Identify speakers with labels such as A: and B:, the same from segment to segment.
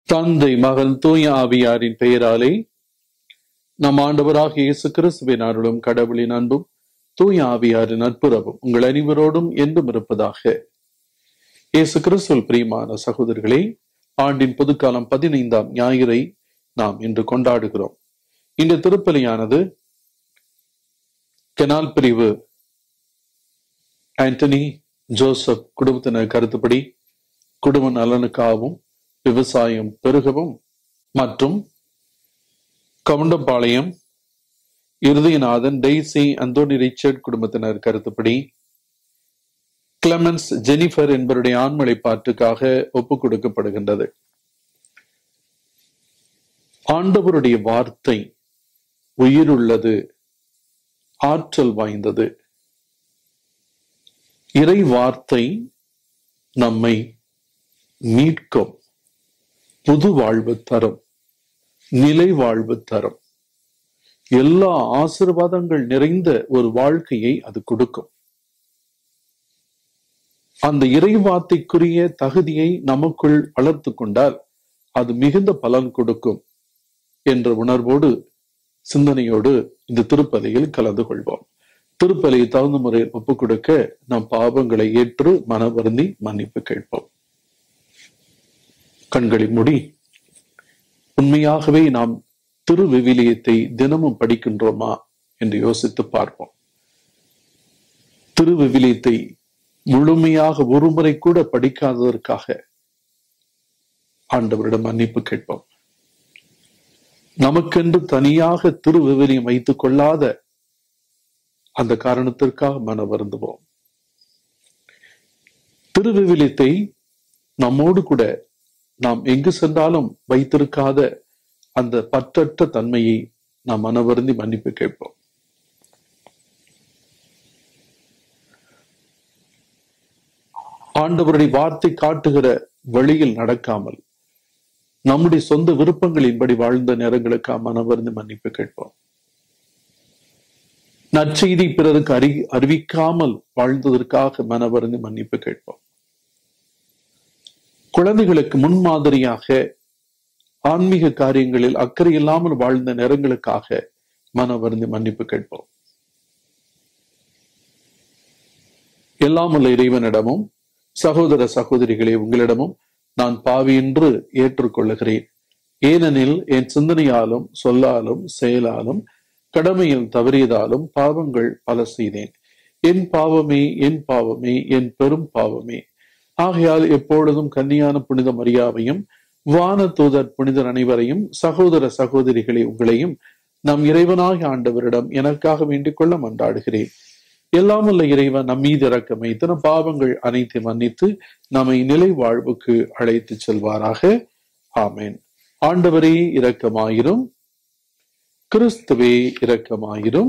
A: தந்தை மகன் தூய ஆவியாரின் பெயராலே நம் ஆண்டவராக இயேசு கிறிஸ்துவின் அருளும் கடவுளின் அன்பும் தூய ஆவியாரின் நட்புறவும் உங்கள் அனைவரோடும் என்றும் இருப்பதாக இயேசு கிறிஸ்துவில் பிரியமான சகோதரர்களே ஆண்டின் பொதுக்காலம் பதினைந்தாம் ஞாயிறை நாம் இன்று கொண்டாடுகிறோம் இந்த திருப்பலியானது கெனால் பிரிவு ஆண்டனி ஜோசப் குடும்பத்தினர் கருத்துப்படி குடும்ப நலனுக்காகவும் விவசாயம் பெருகவும் மற்றும் Goundampalayam Irudhayanathan Daisy Anthony Richard குடும்பத்தினர் கருத்துப்படி கிளமன்ஸ் ஜெனிஃபர் என்பவருடைய ஆண்மலை பாட்டுக்காக ஒப்புக் கொடுக்கப்படுகின்றது ஆண்டவருடைய வார்த்தை உயிருள்ளது ஆற்றல் வாய்ந்தது இறை வார்த்தை நம்மை மீட்கும் புது வாழ்வு தரும் நிலை வாழ்வு தரும் எல்லா ஆசிர்வாதங்கள் நிறைந்த ஒரு வாழ்க்கையை அது கொடுக்கும் அந்த இறைவார்த்தைக்குரிய தகுதியை நமக்குள் வளர்த்து கொண்டால் அது மிகுந்த பலன் கொடுக்கும் என்ற உணர்வோடு சிந்தனையோடு இந்த திருப்பலியில் கலந்து கொள்வோம் திருப்பலியை தகுந்த முறையில் ஒப்புக் கொடுக்க நம் பாவங்களை ஏற்று மனவருந்தி மன்னிப்பு கேட்போம் கண்களை மூடி உண்மையாகவே நாம் திருவிவிலியத்தை தினமும் படிக்கின்றோமா என்று யோசித்து பார்ப்போம் திருவிவிலியத்தை முழுமையாக ஒருமுறை கூட படிக்காததற்காக ஆண்டவரிடம் மன்னிப்பு கேட்போம் நமக்கென்று தனியாக திருவிவிலியம் வைத்துக் கொள்ளாத அந்த காரணத்திற்காக மன வருந்துவோம் திருவிவிலியத்தை நம்மோடு கூட நாம் எங்கு சென்றாலும் வைத்திருக்காத அந்த பற்றற்ற தன்மையை நாம் மனவருந்தி மன்னிப்பு கேட்போம் ஆண்டவருடைய வார்த்தை காட்டுகிற வழியில் நடக்காமல் நம்முடைய சொந்த விருப்பங்களின்படி வாழ்ந்த நேரங்களுக்காக மனவருந்து மன்னிப்பு கேட்போம் நற்செய்தி பிறருக்கு அறி அறிவிக்காமல் வாழ்ந்ததற்காக மனவருந்து மன்னிப்பு கேட்போம் குழந்தைகளுக்கு முன்மாதிரியாக ஆன்மீக காரியங்களில் அக்கறை இல்லாமல் வாழ்ந்த நேரங்களுக்காக மன வருந்தி மன்னிப்பு கேட்போம் எல்லாம் உள்ள இறைவனிடமும் சகோதர சகோதரிகளே உங்களிடமும் நான் பாவி என்று ஏற்றுக்கொள்ளுகிறேன் ஏனெனில் என் சிந்தனையாலும் சொல்லாலும் செயலாலும் கடமையில் தவறியதாலும் பாவங்கள் பல செய்தேன் என் பாவமே என் பாவமே என் பெரும் பாவமே ஆகையால் எப்பொழுதும் கன்னியான புனித மரியாவையும் வான தூதர் புனிதர் அனைவரையும் சகோதர சகோதரிகளை உங்களையும் நம் இறைவனாக ஆண்டவரிடம் எனக்காக வேண்டிக் கொள்ள மன்றாடுகிறேன் எல்லாம் உள்ள இறைவன் நம் மீது இறக்கம் வைத்து நம் பாவங்கள் அனைத்து மன்னித்து நம்மை நிலை வாழ்வுக்கு அழைத்து செல்வாராக ஆமேன் ஆண்டவரே இரக்கமாயிரும் கிறிஸ்துவே இரக்கமாயிரும்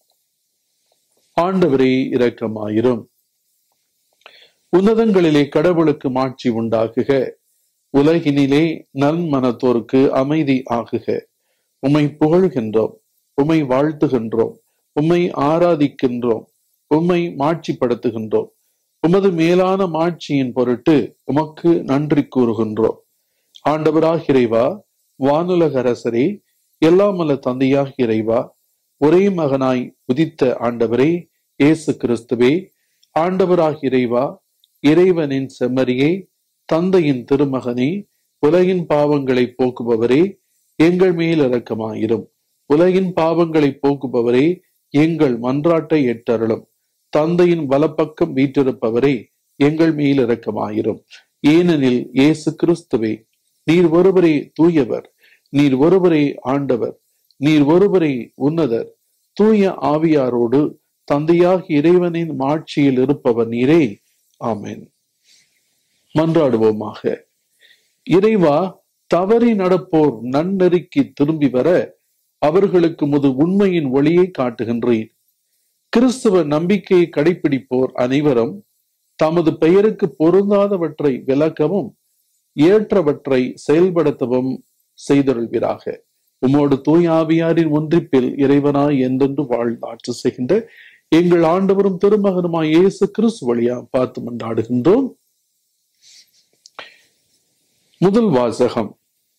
A: ஆண்டவரே இரக்கமாயிரும் உன்னதங்களிலே கடவுளுக்கு மாட்சி உண்டாக்குக உலகினிலே நன்மனத்தோருக்கு அமைதி ஆகுக உம்மை புகழ்கின்றோம் உம்மை வாழ்த்துகின்றோம் உம்மை ஆராதிக்கின்றோம் உம்மை மாட்சிப்படுத்துகின்றோம் உமது மேலான மாட்சியின் பொருட்டு உமக்கு நன்றி கூறுகின்றோம் ஆண்டவராக இறைவா வானுலக அரசரே எல்லாமல்ல தந்தையாக இறைவா ஒரே மகனாய் உதித்த ஆண்டவரே இயேசு கிறிஸ்துவே ஆண்டவராக இறைவா இறைவனின் செம்மறியே தந்தையின் திருமகனே உலகின் பாவங்களை போக்குபவரே எங்கள் மேல் இறக்கமாயிரும் உலகின் பாவங்களை போக்குபவரே எங்கள் மன்றாட்டை எட்டருளும் தந்தையின் வலப்பக்கம் வீற்றிருப்பவரே எங்கள் மேல் இறக்கமாயிரும் ஏனெனில் இயேசு கிறிஸ்துவே நீர் ஒருவரே தூயவர் நீர் ஒருவரே ஆண்டவர் நீர் ஒருவரே உன்னதர் தூய ஆவியாரோடு தந்தையாக இறைவனின் மாட்சியில் இருப்பவர் நீரே ஆமேன் மன்றாடுவோமாக இறைவா தவறி நடப்போர் நன்னெருக்கி திரும்பி வர அவர்களுக்கு முது உண்மையின் ஒளியை காட்டுகின்றேன் கிறிஸ்துவ நம்பிக்கையை கடைபிடிப்போர் அனைவரும் தமது பெயருக்கு பொருந்தாதவற்றை விளக்கவும் ஏற்றவற்றை செயல்படுத்தவும் செய்தருள்வீராக உமோடு தூய் ஆவியாரின் ஒன்றிப்பில் இறைவனாய் என்றென்று வாழ்ந்து ஆட்சி செய்கின்ற எங்கள் ஆண்டவரும் திருமகனுமாய் இயேசு கிறிஸ்து வழியா பார்த்து மன்றாடுகின்றோம் முதல் வாசகம்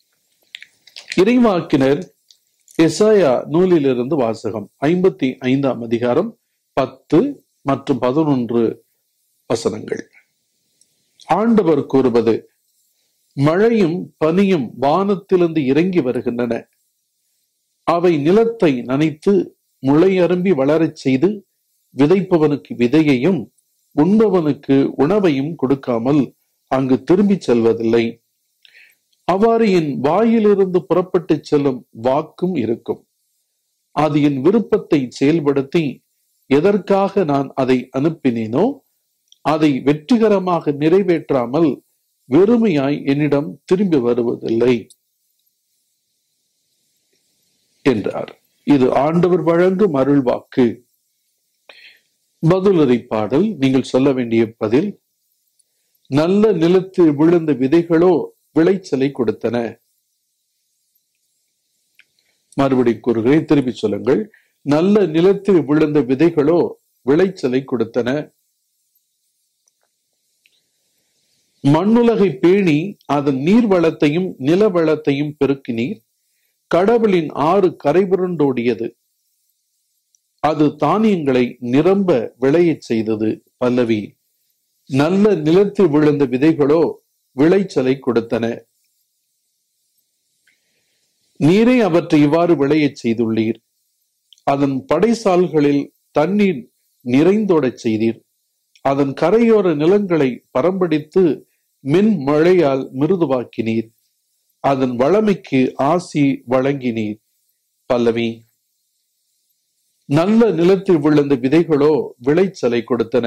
A: இறைவாக்கினர் எசாயா நூலிலிருந்து வாசகம் ஐம்பத்தி ஐந்தாம் அதிகாரம் பத்து மற்றும் பதினொன்று வசனங்கள் ஆண்டவர் கூறுவது மழையும் பனியும் வானத்திலிருந்து இறங்கி வருகின்றன அவை நிலத்தை நனைத்து முளையரும்பி வளரச் செய்து விதைப்பவனுக்கு விதையையும் உண்பவனுக்கு உணவையும் கொடுக்காமல் அங்கு திரும்பிச் செல்வதில்லை அவ்வாறு என் வாயிலிருந்து புறப்பட்டு செல்லும் வாக்கும் இருக்கும் அது என் விருப்பத்தை செயல்படுத்தி எதற்காக நான் அதை அனுப்பினேனோ அதை வெற்றிகரமாக நிறைவேற்றாமல் வெறுமையாய் என்னிடம் திரும்பி வருவதில்லை என்றார் இது ஆண்டவர் வழங்கும் அருள்வாக்கு பதிலுரை பாடல் நீங்கள் சொல்ல வேண்டிய பதில் நல்ல நிலத்தில் விழுந்த விதைகளோ விளைச்சலை கொடுத்தன மறுபடி கூறுகிறேன் திருப்பி சொல்லுங்கள் நல்ல நிலத்தில் விழுந்த விதைகளோ விளைச்சலை கொடுத்தன மண்ணுலகை பேணி அதன் நீர் வளத்தையும் நில வளத்தையும் பெருக்கினீர் கடவுளின் ஆறு கரைபுரண்டோடியது அது தானியங்களை நிரம்ப விளையச் செய்தது பல்லவி நல்ல நிலத்தில் விழுந்த விதைகளோ விளைச்சலை கொடுத்தன நீரே அவற்றை இவ்வாறு விளையச் செய்துள்ளீர் அதன் படைசால்களில் தண்ணீர் நிறைந்தோடச் செய்தீர் அதன் கரையோர நிலங்களை பரம்படித்து மின் மழையால் மிருதுவாக்கினீர் அதன் வளமைக்கு ஆசி வழங்கினீர் பல்லவி நல்ல நிலத்தில் விழுந்த விதைகளோ விளைச்சலை கொடுத்தன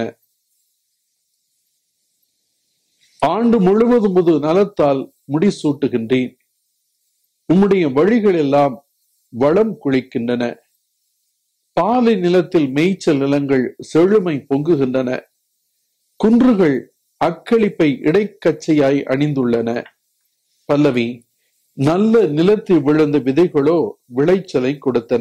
A: ஆண்டு முழுவதும் முது நலத்தால் முடிசூட்டுகின்றேன் உம்முடைய வழிகள் எல்லாம் வளம் குளிக்கின்றன பாலை நிலத்தில் மேய்ச்சல் நிலங்கள் செழுமை பொங்குகின்றன குன்றுகள் அக்களிப்பை இடைக்கச்சையாய் அணிந்துள்ளன பல்லவி நல்ல நிலத்தில் விழுந்த விதைகளோ விளைச்சலை கொடுத்தன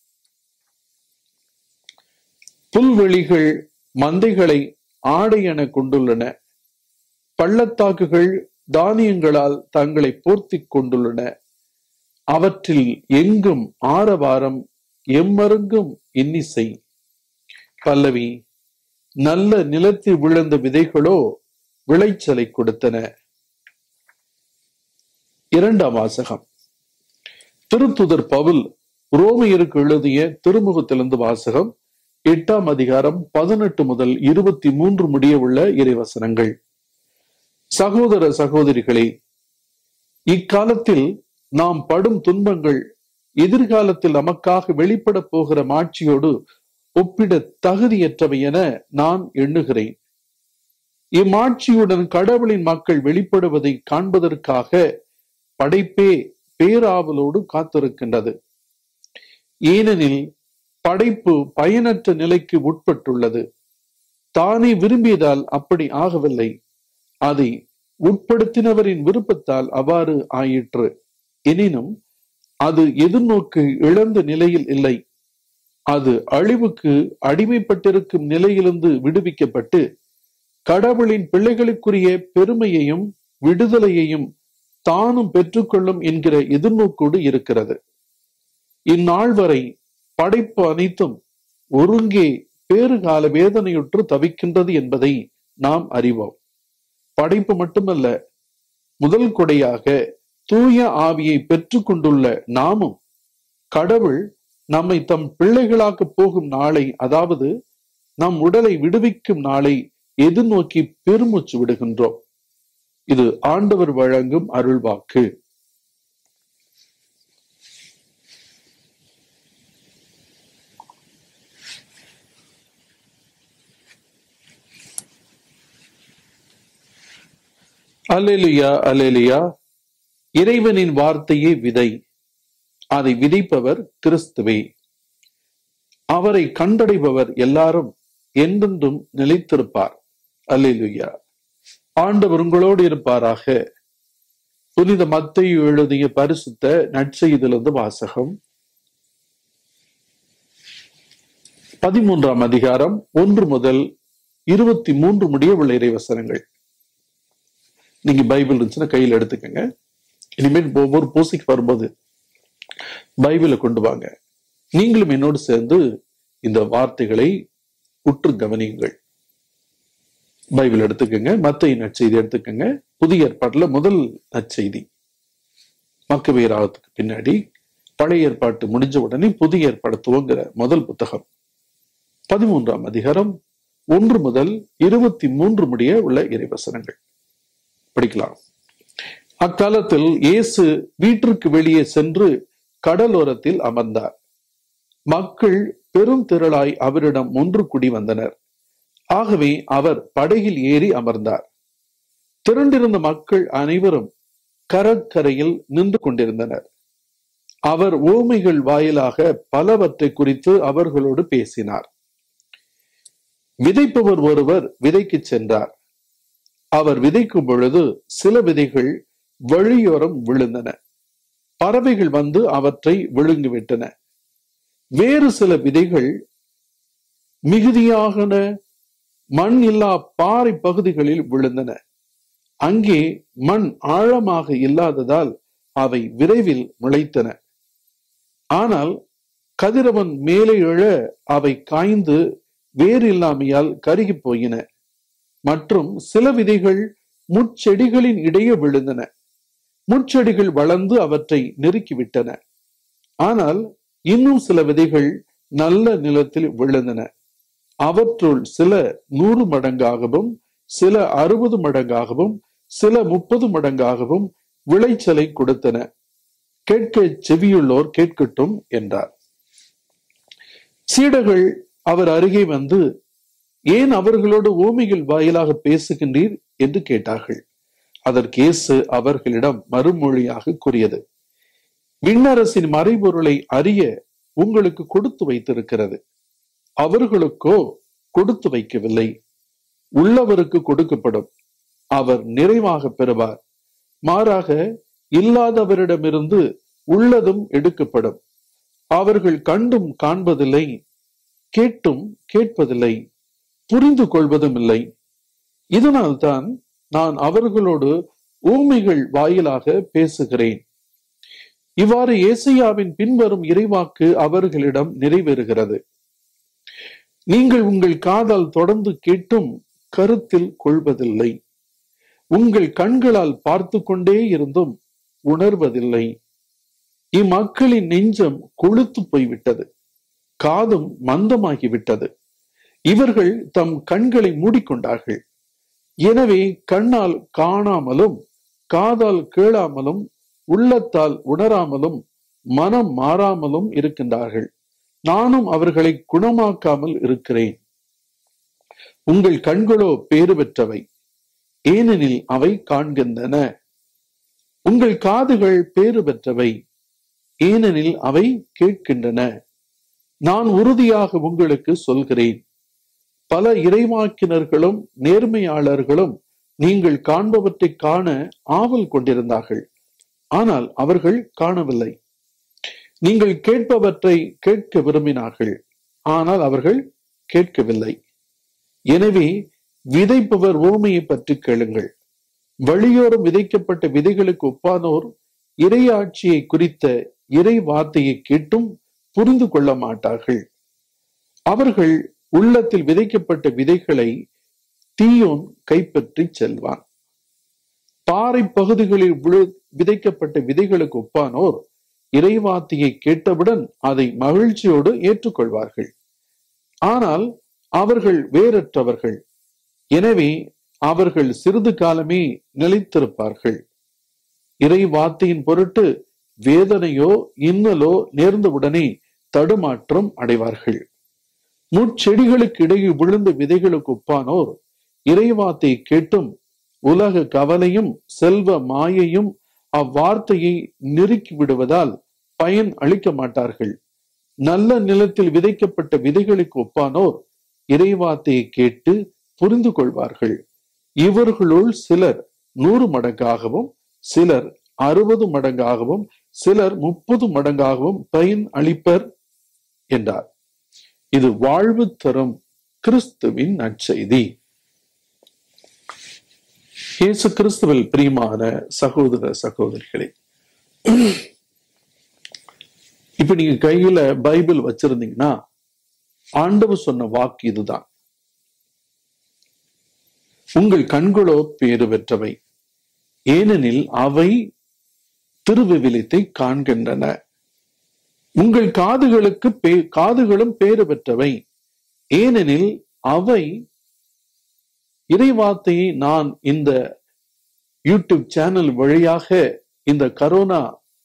A: புல்வெளிகள் மந்தைகளை ஆடை என கொண்டுள்ளன பள்ளத்தாக்குகள் தானியங்களால் தங்களை போர்த்தி கொண்டுள்ளன அவற்றில் எங்கும் ஆரவாரம் எம்மருங்கும் இன்னிசை பல்லவி நல்ல நிலத்தில் விழுந்த விதைகளோ விளைச்சலை கொடுத்தன இரண்டாம் வாசகம் திருத்துதர் பவுல் ரோமையருக்கு எழுதிய திருமுகத்திலிருந்து வாசகம் எட்டாம் அதிகாரம் பதினெட்டு முதல் இருபத்தி மூன்று முடிய உள்ள இறைவசனங்கள் சகோதர சகோதரிகளே இக்காலத்தில் நாம் படும் துன்பங்கள் எதிர்காலத்தில் நமக்காக வெளிப்பட போகிற மாட்சியோடு ஒப்பிட தகுதியற்றவை என நான் எண்ணுகிறேன் இம்மாட்சியுடன் கடவுளின் மக்கள் வெளிப்படுவதை காண்பதற்காக படைப்பே பேராவலோடு காத்திருக்கின்றது ஏனெனில் படைப்பு பயனற்ற நிலைக்கு உட்பட்டுள்ளது தானே விரும்பியதால் அப்படி ஆகவில்லை அதை உட்படுத்தினவரின் விருப்பத்தால் அவ்வாறு ஆயிற்று எனினும் அது எதிர்நோக்கு இழந்த நிலையில் இல்லை அது அழிவுக்கு அடிமைப்பட்டிருக்கும் நிலையிலிருந்து விடுவிக்கப்பட்டு கடவுளின் பிள்ளைகளுக்குரிய பெருமையையும் விடுதலையையும் தானும் பெற்றுக்கொள்ளும் என்கிற எதிர்நோக்கோடு இருக்கிறது இந்நாள் வரை படைப்பு அனைத்தும் ஒருங்கே பேறுகால வேதனையுற்று தவிக்கின்றது என்பதை நாம் அறிவோம் படைப்பு மட்டுமல்ல முதல் கொடையாக தூய ஆவியை பெற்றுக்கொண்டுள்ள நாமும் கடவுள் நம்மை தம் பிள்ளைகளாக்க போகும் நாளை அதாவது நம் உடலை விடுவிக்கும் நாளை எதிர்நோக்கி பெருமூச்சு விடுகின்றோம் இது ஆண்டவர் வழங்கும் அருள்வாக்கு அலேலியா அலேலியா இறைவனின் வார்த்தையே விதை அதை விதைப்பவர் கிறிஸ்துவே அவரை கண்டடைபவர் எல்லாரும் என்றென்றும் நிலைத்திருப்பார் அல்லேலுயா ஆண்டவர் உங்களோடு இருப்பாராக புனித மத்தையு எழுதிய பரிசுத்த நற்செய்திலிருந்து வாசகம் பதிமூன்றாம் அதிகாரம் ஒன்று முதல் இருபத்தி மூன்று முடிய உள்ள இறைவசனங்கள் நீங்க பைபிள் இருந்துச்சுன்னா கையில் எடுத்துக்கங்க இனிமேல் ஒவ்வொரு பூசைக்கு வரும்போது பைபிளை கொண்டு வாங்க நீங்களும் என்னோடு சேர்ந்து இந்த வார்த்தைகளை உற்று கவனியுங்கள் பைபிள் எடுத்துக்கோங்க மத்திய நற்செய்தி எடுத்துக்கோங்க புதிய ஏற்பாட்டுல முதல் நற்செய்தி மக்கவேராகத்துக்கு பின்னாடி பழைய ஏற்பாட்டு முடிஞ்ச உடனே புதிய ஏற்பாடு துவங்குற முதல் புத்தகம் பதிமூன்றாம் அதிகாரம் ஒன்று முதல் இருபத்தி மூன்று முடிய உள்ள இறைவசனங்கள் படிக்கலாம் அக்காலத்தில் இயேசு வீட்டிற்கு வெளியே சென்று கடலோரத்தில் அமர்ந்தார் மக்கள் பெரும் திரளாய் அவரிடம் ஒன்று கூடி வந்தனர் ஆகவே அவர் படகில் ஏறி அமர்ந்தார் திரண்டிருந்த மக்கள் அனைவரும் கடற்கரையில் நின்று கொண்டிருந்தனர் அவர் ஓமைகள் வாயிலாக பலவற்றை குறித்து அவர்களோடு பேசினார் விதைப்பவர் ஒருவர் விதைக்கு சென்றார் அவர் விதைக்கும் பொழுது சில விதைகள் வழியோரம் விழுந்தன பறவைகள் வந்து அவற்றை விழுங்கிவிட்டன வேறு சில விதைகள் மிகுதியாக மண் இல்லா பாறை பகுதிகளில் விழுந்தன அங்கே மண் ஆழமாக இல்லாததால் அவை விரைவில் முளைத்தன ஆனால் கதிரவன் மேலே எழ அவை காய்ந்து வேறு இல்லாமையால் கருகி போயின மற்றும் சில விதைகள் முட்செடிகளின் இடையே விழுந்தன முட்செடிகள் வளர்ந்து அவற்றை நெருக்கிவிட்டன ஆனால் இன்னும் சில விதைகள் நல்ல நிலத்தில் விழுந்தன அவற்றுள் சில நூறு மடங்காகவும் சில அறுபது மடங்காகவும் சில முப்பது மடங்காகவும் விளைச்சலை கொடுத்தன கேட்க செவியுள்ளோர் கேட்கட்டும் என்றார் சீடர்கள் அவர் அருகே வந்து ஏன் அவர்களோடு ஓமைகள் வாயிலாக பேசுகின்றீர் என்று கேட்டார்கள் அதற்கு இயேசு அவர்களிடம் மறுமொழியாக கூறியது விண்ணரசின் மறைபொருளை அறிய உங்களுக்கு கொடுத்து வைத்திருக்கிறது அவர்களுக்கோ கொடுத்து வைக்கவில்லை உள்ளவருக்கு கொடுக்கப்படும் அவர் நிறைவாக பெறுவார் மாறாக இல்லாதவரிடமிருந்து உள்ளதும் எடுக்கப்படும் அவர்கள் கண்டும் காண்பதில்லை கேட்டும் கேட்பதில்லை புரிந்து கொள்வதும் இல்லை இதனால்தான் நான் அவர்களோடு ஊமைகள் வாயிலாக பேசுகிறேன் இவ்வாறு ஏசையாவின் பின்வரும் இறைவாக்கு அவர்களிடம் நிறைவேறுகிறது நீங்கள் உங்கள் காதால் தொடர்ந்து கேட்டும் கருத்தில் கொள்வதில்லை உங்கள் கண்களால் பார்த்து கொண்டே இருந்தும் உணர்வதில்லை இம்மக்களின் நெஞ்சம் கொழுத்து போய்விட்டது காதும் மந்தமாகிவிட்டது இவர்கள் தம் கண்களை மூடிக்கொண்டார்கள் எனவே கண்ணால் காணாமலும் காதால் கேளாமலும் உள்ளத்தால் உணராமலும் மனம் மாறாமலும் இருக்கின்றார்கள் நானும் அவர்களை குணமாக்காமல் இருக்கிறேன் உங்கள் கண்களோ பேறு பெற்றவை ஏனெனில் அவை காண்கின்றன உங்கள் காதுகள் பேறு பெற்றவை ஏனெனில் அவை கேட்கின்றன நான் உறுதியாக உங்களுக்கு சொல்கிறேன் பல இறைவாக்கினர்களும் நேர்மையாளர்களும் நீங்கள் காண்பவற்றை காண ஆவல் கொண்டிருந்தார்கள் ஆனால் அவர்கள் காணவில்லை நீங்கள் கேட்பவற்றை கேட்க விரும்பினார்கள் ஆனால் அவர்கள் கேட்கவில்லை எனவே விதைப்பவர் ஓமையை பற்றி கேளுங்கள் வழியோரம் விதைக்கப்பட்ட விதைகளுக்கு ஒப்பானோர் இறையாட்சியை குறித்த இறை வார்த்தையை கேட்டும் புரிந்து கொள்ள மாட்டார்கள் அவர்கள் உள்ளத்தில் விதைக்கப்பட்ட விதைகளை தீயோன் கைப்பற்றி செல்வான் பாறை பகுதிகளில் விழு- விதைக்கப்பட்ட விதைகளுக்கு ஒப்பானோர் இறைவார்த்தையை கேட்டவுடன் அதை மகிழ்ச்சியோடு ஏற்றுக்கொள்வார்கள் ஆனால் அவர்கள் வேறற்றவர்கள் எனவே அவர்கள் சிறிது காலமே நிலைத்திருப்பார்கள் இறை வார்த்தையின் பொருட்டு வேதனையோ இன்னலோ நேர்ந்தவுடனே தடுமாற்றம் அடைவார்கள் முட்செடிகளுக்கு இடையே விழுந்த விதைகளுக்கு ஒப்பானோர் இறைவார்த்தையை கேட்டும் உலக கவலையும் செல்வ மாயையும் அவ்வார்த்தையை நெருக்கி விடுவதால் பயன் அளிக்க மாட்டார்கள் நல்ல நிலத்தில் விதைக்கப்பட்ட விதைகளுக்கு ஒப்பானோர் இறைவார்த்தையை கேட்டு புரிந்து கொள்வார்கள் இவர்களுள் சிலர் நூறு மடங்காகவும் சிலர் அறுபது மடங்காகவும் சிலர் முப்பது மடங்காகவும் பயன் அளிப்பர் என்றார் இது வாழ்வு தரும் கிறிஸ்துவின் நற்செய்தி இயேசு கிறிஸ்துவில் பிரியமான சகோதர சகோதரிகளே இப்ப நீங்க கையில பைபிள் வச்சிருந்தீங்கன்னா ஆண்டவர் சொன்ன வாக்கு இதுதான் உங்கள் கண்களோ பேறு பெற்றவை ஏனெனில் அவை திருவிவிலியத்தை காண்கின்றன உங்கள் காதுகளுக்கு பே காதுகளும் பேறு பெற்றவை ஏனெனில் அவை இறைவார்த்தையை நான் இந்த யூடியூப் சேனல் வழியாக இந்த கரோனா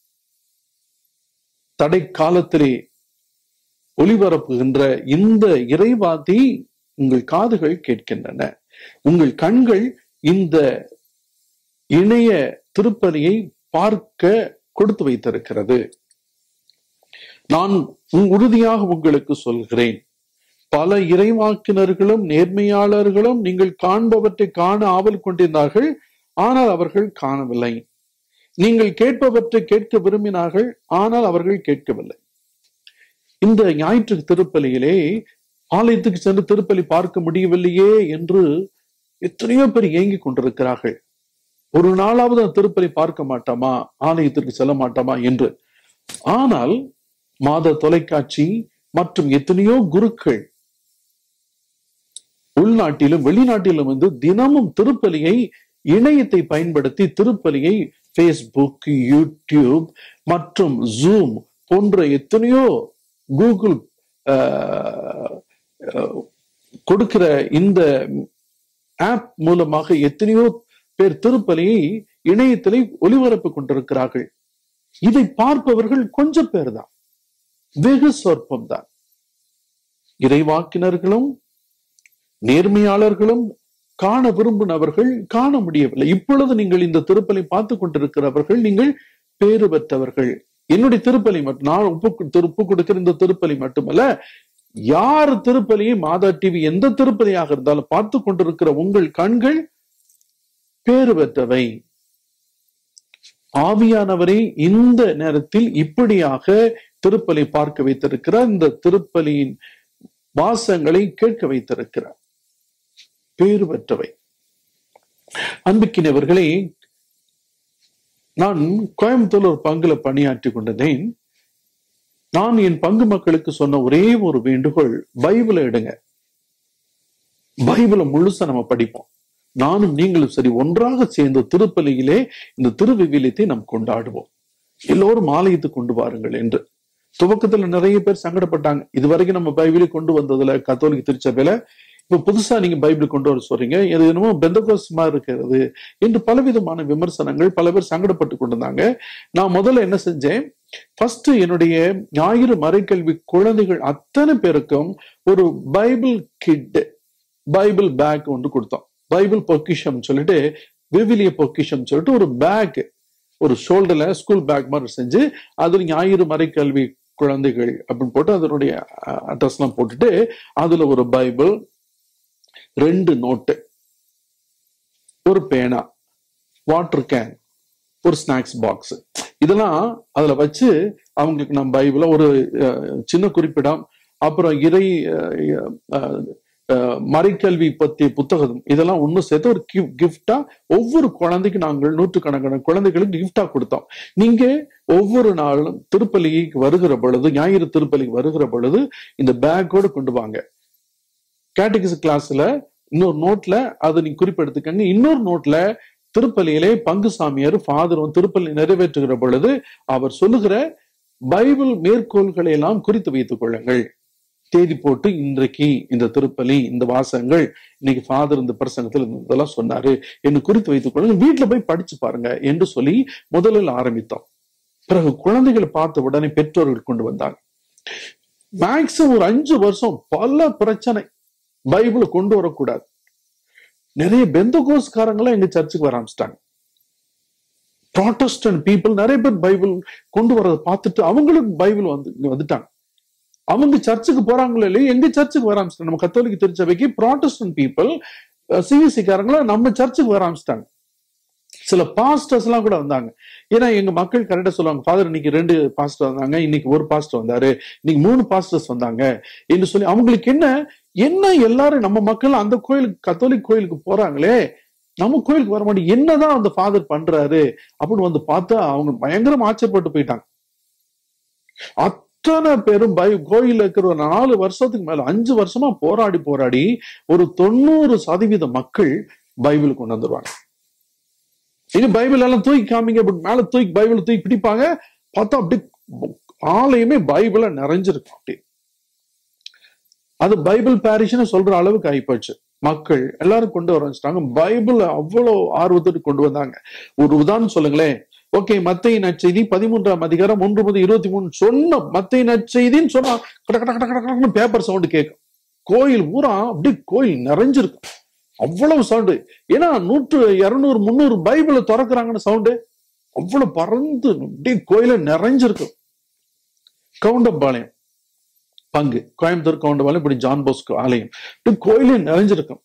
A: தடை காலத்திலே ஒளிபரப்புகின்ற இந்த இறைவாதி உங்கள் காதுகள் கேட்கின்றன உங்கள் கண்கள் இந்த இணைய திருப்பலியை பார்க்க கொடுத்து வைத்திருக்கிறது நான் உ- உறுதியாக உங்களுக்கு சொல்கிறேன் பல இறைவாக்கினர்களும் நேர்மையாளர்களும் நீங்கள் காண்பவற்றை காண ஆவல் கொண்டிருந்தார்கள் ஆனால் அவர்கள் காணவில்லை நீங்கள் கேட்பவற்றை கேட்க விரும்பினார்கள் ஆனால் அவர்கள் கேட்கவில்லை இந்த ஞாயிற்று திருப்பலியிலே ஆலயத்துக்கு சென்று திருப்பலி பார்க்க முடியவில்லையே என்று எத்தனையோ பேர் ஏங்கிக் கொண்டிருக்கிறார்கள் ஒரு நாளாவது அந்த திருப்பலி பார்க்க மாட்டோமா ஆலயத்திற்கு செல்ல மாட்டோமா என்று ஆனால் மாத தொலைக்காட்சி மற்றும் எத்தனையோ குருக்கள் உள்நாட்டிலும் வெளிநாட்டிலும் வந்து தினமும் திருப்பலியை இணையத்தை பயன்படுத்தி திருப்பலியை ஃபேஸ்புக் யூடியூப் மற்றும் ஜூம் போன்ற எத்தனையோ கூகுள் ஆஹ், ஆஹ், கொடுக்கிற இந்த ஆப் மூலமாக எத்தனையோ பேர் திருப்பலியை இணையத்திலே ஒளிபரப்பு கொண்டிருக்கிறார்கள் இதை பார்ப்பவர்கள் கொஞ்சம் பேர் தான் வெகு சொற்பம் தான் இறைவாக்கினர்களும் நேர்மையாளர்களும் காண விரும்பினவர்கள் காண முடியவில்லை இப்பொழுது நீங்கள் இந்த திருப்பலை பார்த்து கொண்டிருக்கிறவர்கள் நீங்கள் பேறு பெற்றவர்கள் என்னுடைய திருப்பலி மட்டும் நான் ஒப்பு திருப்பு கொடுக்கிற இந்த திருப்பலி மட்டுமல்ல யார் திருப்பலியை மாதா டிவி எந்த திருப்பலியாக இருந்தாலும் பார்த்து கொண்டிருக்கிற உங்கள் கண்கள் பேறு பெற்றவை ஆவியானவரை இந்த நேரத்தில் இப்படியாக திருப்பலி பார்க்க வைத்திருக்கிறார் இந்த திருப்பலியின் வாசங்களை கேட்க வைத்திருக்கிறார் பேறு பெற்றவை அன்புக்கினவர்களே நான் கோயம்புத்தூர் ஒரு பங்குல பணியாற்றி கொண்டதேன் நான் என் பங்கு மக்களுக்கு சொன்ன ஒரே ஒரு வேண்டுகோள் பைபிளை எடுங்க பைபிளை முழுசா நம்ம படிப்போம் நானும் நீங்களும் சரி ஒன்றாக சேர்ந்த திருப்பலியிலே இந்த திருவிவிலியத்தை நாம் கொண்டாடுவோம் எல்லோரும் ஆலயத்துக்கு கொண்டு வாருங்கள் என்று துவக்கத்துல நிறைய பேர் சங்கடப்பட்டாங்க இதுவரைக்கும் நம்ம பைபிளை கொண்டு வந்ததுல கத்தோலிக்க திருச்சபையில இப்ப புதுசா நீங்க பைபிள் கொண்டு வர சொல்றீங்க இது என்னமோ பெந்தகோசமா இருக்கிறது என்று பலவிதமான விமர்சனங்கள் பல பேர் சங்கடப்பட்டு கொண்டிருந்தாங்க நான் முதல்ல என்ன செஞ்சேன் ஃபர்ஸ்ட் என்னுடைய ஞாயிறு மறைக்கல்வி குழந்தைகள் அத்தனை பேருக்கும் ஒரு பைபிள் கிட் பைபிள் பேக் ஒன்று கொடுத்தோம் பைபிள் பொக்கிஷம் சொல்லிட்டு விவிலிய பொக்கிஷம் சொல்லிட்டு ஒரு பேக் ஒரு ஷோல்டர்ல ஸ்கூல் பேக் மாதிரி செஞ்சு அதுல ஞாயிறு மறைக்கல்வி குழந்தைகள் அப்படின்னு போட்டு அதனுடைய அட்ரஸ் எல்லாம் போட்டுட்டு அதுல ஒரு பைபிள் ரெண்டு நோட்டு ஒரு பேனா வாட்டர் கேன் ஒரு ஸ்நாக்ஸ் பாக்ஸ் இதெல்லாம் அதுல வச்சு அவங்களுக்கு நம்ம பைபிள ஒரு அஹ், சின்ன குறிப்பிடம் அப்புறம் இறை அஹ், அஹ், அஹ், மறைக்கல்வி பற்றிய புத்தகம் இதெல்லாம் ஒண்ணு சேர்த்து ஒரு கிஃப்டா ஒவ்வொரு குழந்தைக்கு நாங்கள் நூற்றுக்கணக்கான குழந்தைகளுக்கு கிஃப்டா கொடுத்தோம் நீங்க ஒவ்வொரு நாளும் திருப்பலிக்கு வருகிற பொழுது ஞாயிறு திருப்பலிக்கு வருகிற பொழுது இந்த பேக்கோடு கொண்டு வாங்க கேட்டகிஸ் கிளாஸ்ல இன்னொரு நோட்ல அதை நீங்க குறிப்பெடுத்துக்கங்க இன்னொரு நோட்ல திருப்பலியிலே பங்கு சாமியார் ஃபாதர் வந்து திருப்பலி நிறைவேற்றுகிற பொழுது அவர் சொல்லுகிற பைபிள் மேற்கோள்களை எல்லாம் குறித்து வைத்துக் கொள்ளுங்கள் தேதி போட்டு இன்றைக்கு இந்த திருப்பலி இந்த வாசகங்கள் இன்னைக்கு ஃபாதர் இந்த பிரசங்கத்தில் இந்த இதெல்லாம் சொன்னாரு என்று குறித்து வைத்துக் கொள்ளுங்க வீட்டுல போய் படிச்சு பாருங்க என்று சொல்லி முதலில் ஆரம்பித்தோம் பிறகு குழந்தைகளை பார்த்த உடனே பெற்றோர்கள் கொண்டு வந்தாங்க மேக்சிமம் ஒரு அஞ்சு வருஷம் பல பிரச்சனை பைபிளை கொண்டு வரக்கூடாது நிறைய பெந்தகோஸ்காரங்களும் எங்க சர்ச்சுக்கு வர ஆரம்பிச்சிட்டாங்க ப்ராட்டஸ்டன்ட் பீப்புள் நிறைய பேர் பைபிள் கொண்டு வரதை பார்த்துட்டு அவங்களுக்கு பைபிள் வந்து இங்க வந்துட்டாங்க அவங்க சர்ச்சுக்கு போறாங்களோ இல்லையோ எங்க சர்ச்சுக்கு வர ஆரம்பிச்சிட்டாங்க நம்ம கத்தோலிக்க திருச்சபைக்கு ப்ராட்டஸ்டன்ட் பீப்புள் சிஎஸ்சி காரங்கள நம்ம சர்ச்சுக்கு வர ஆரம்பிச்சிட்டாங்க சில பாஸ்டர்ஸ் எல்லாம் கூட வந்தாங்க ஏன்னா எங்க மக்கள் கரெக்டா சொல்லுவாங்க ஃபாதர் இன்னைக்கு ரெண்டு பாஸ்டர் வந்தாங்க இன்னைக்கு ஒரு பாஸ்டர் வந்தாரு இன்னைக்கு மூணு பாஸ்டர்ஸ் வந்தாங்க என்று சொல்லி அவங்களுக்கு என்ன என்ன எல்லாரும் நம்ம மக்கள் அந்த கோயிலுக்கு கத்தோலிக் கோயிலுக்கு போறாங்களே நம்ம கோயிலுக்கு வர மாட்டேன் என்னதான் அந்த ஃபாதர் பண்றாரு அப்படின்னு வந்து பார்த்தா அவங்க பயங்கரம் ஆச்சரியப்பட்டு போயிட்டாங்க அத்தனை பேரும் பை கோயில்ல இருக்கிற ஒரு நாலு வருஷத்துக்கு மேல அஞ்சு வருஷமா போராடி போராடி ஒரு தொண்ணூறு சதவீத மக்கள் பைபிள் கொண்டு வந்துருவாங்க இது பைபிள் எல்லாம் தூக்கி காமிங்க அப்படி மேல தூக்கி பைபிள் தூக்கி பிடிப்பாங்க பார்த்தா அப்படி ஆலயமே பைபிள நிறைஞ்சிருக்கும் அப்படி அது பைபிள் பாரிஷ்னு சொல்ற அளவுக்கு ஆயிப்போச்சு மக்கள் எல்லாரும் கொண்டு வர வச்சுட்டாங்க பைபிள் அவ்வளவு ஆர்வத்தோடு கொண்டு வந்தாங்க ஒரு உதாரணம் சொல்லுங்களேன் ஓகே மத்திய நற்செய்தி பதிமூன்றாம் அதிகாரம் ஒன்று முதல் இருபத்தி மூணு சொன்ன மத்திய நற்செய்தின்னு சொன்னா கட கட கட கட கடன்னு பேப்பர் சவுண்டு கேட்கும் கோயில் பூரா அப்படியே கோயில் நிறைஞ்சிருக்கும் அவ்வளவு சவுண்டு ஏன்னா நூற்று இருநூறு முந்நூறு பைபிளை திறக்கிறாங்கன்னு சவுண்டு அவ்வளவு பறந்து அப்படியே கோயில நிறைஞ்சிருக்கும் கவுண்டம்பாளையம் பங்கு கோயம்புத்தூர் கவுண்டம்பாளையம் இப்படி ஜான் போஸ்கோ ஆலயம் இப்படி கோயிலே நிறைஞ்சிருக்கும்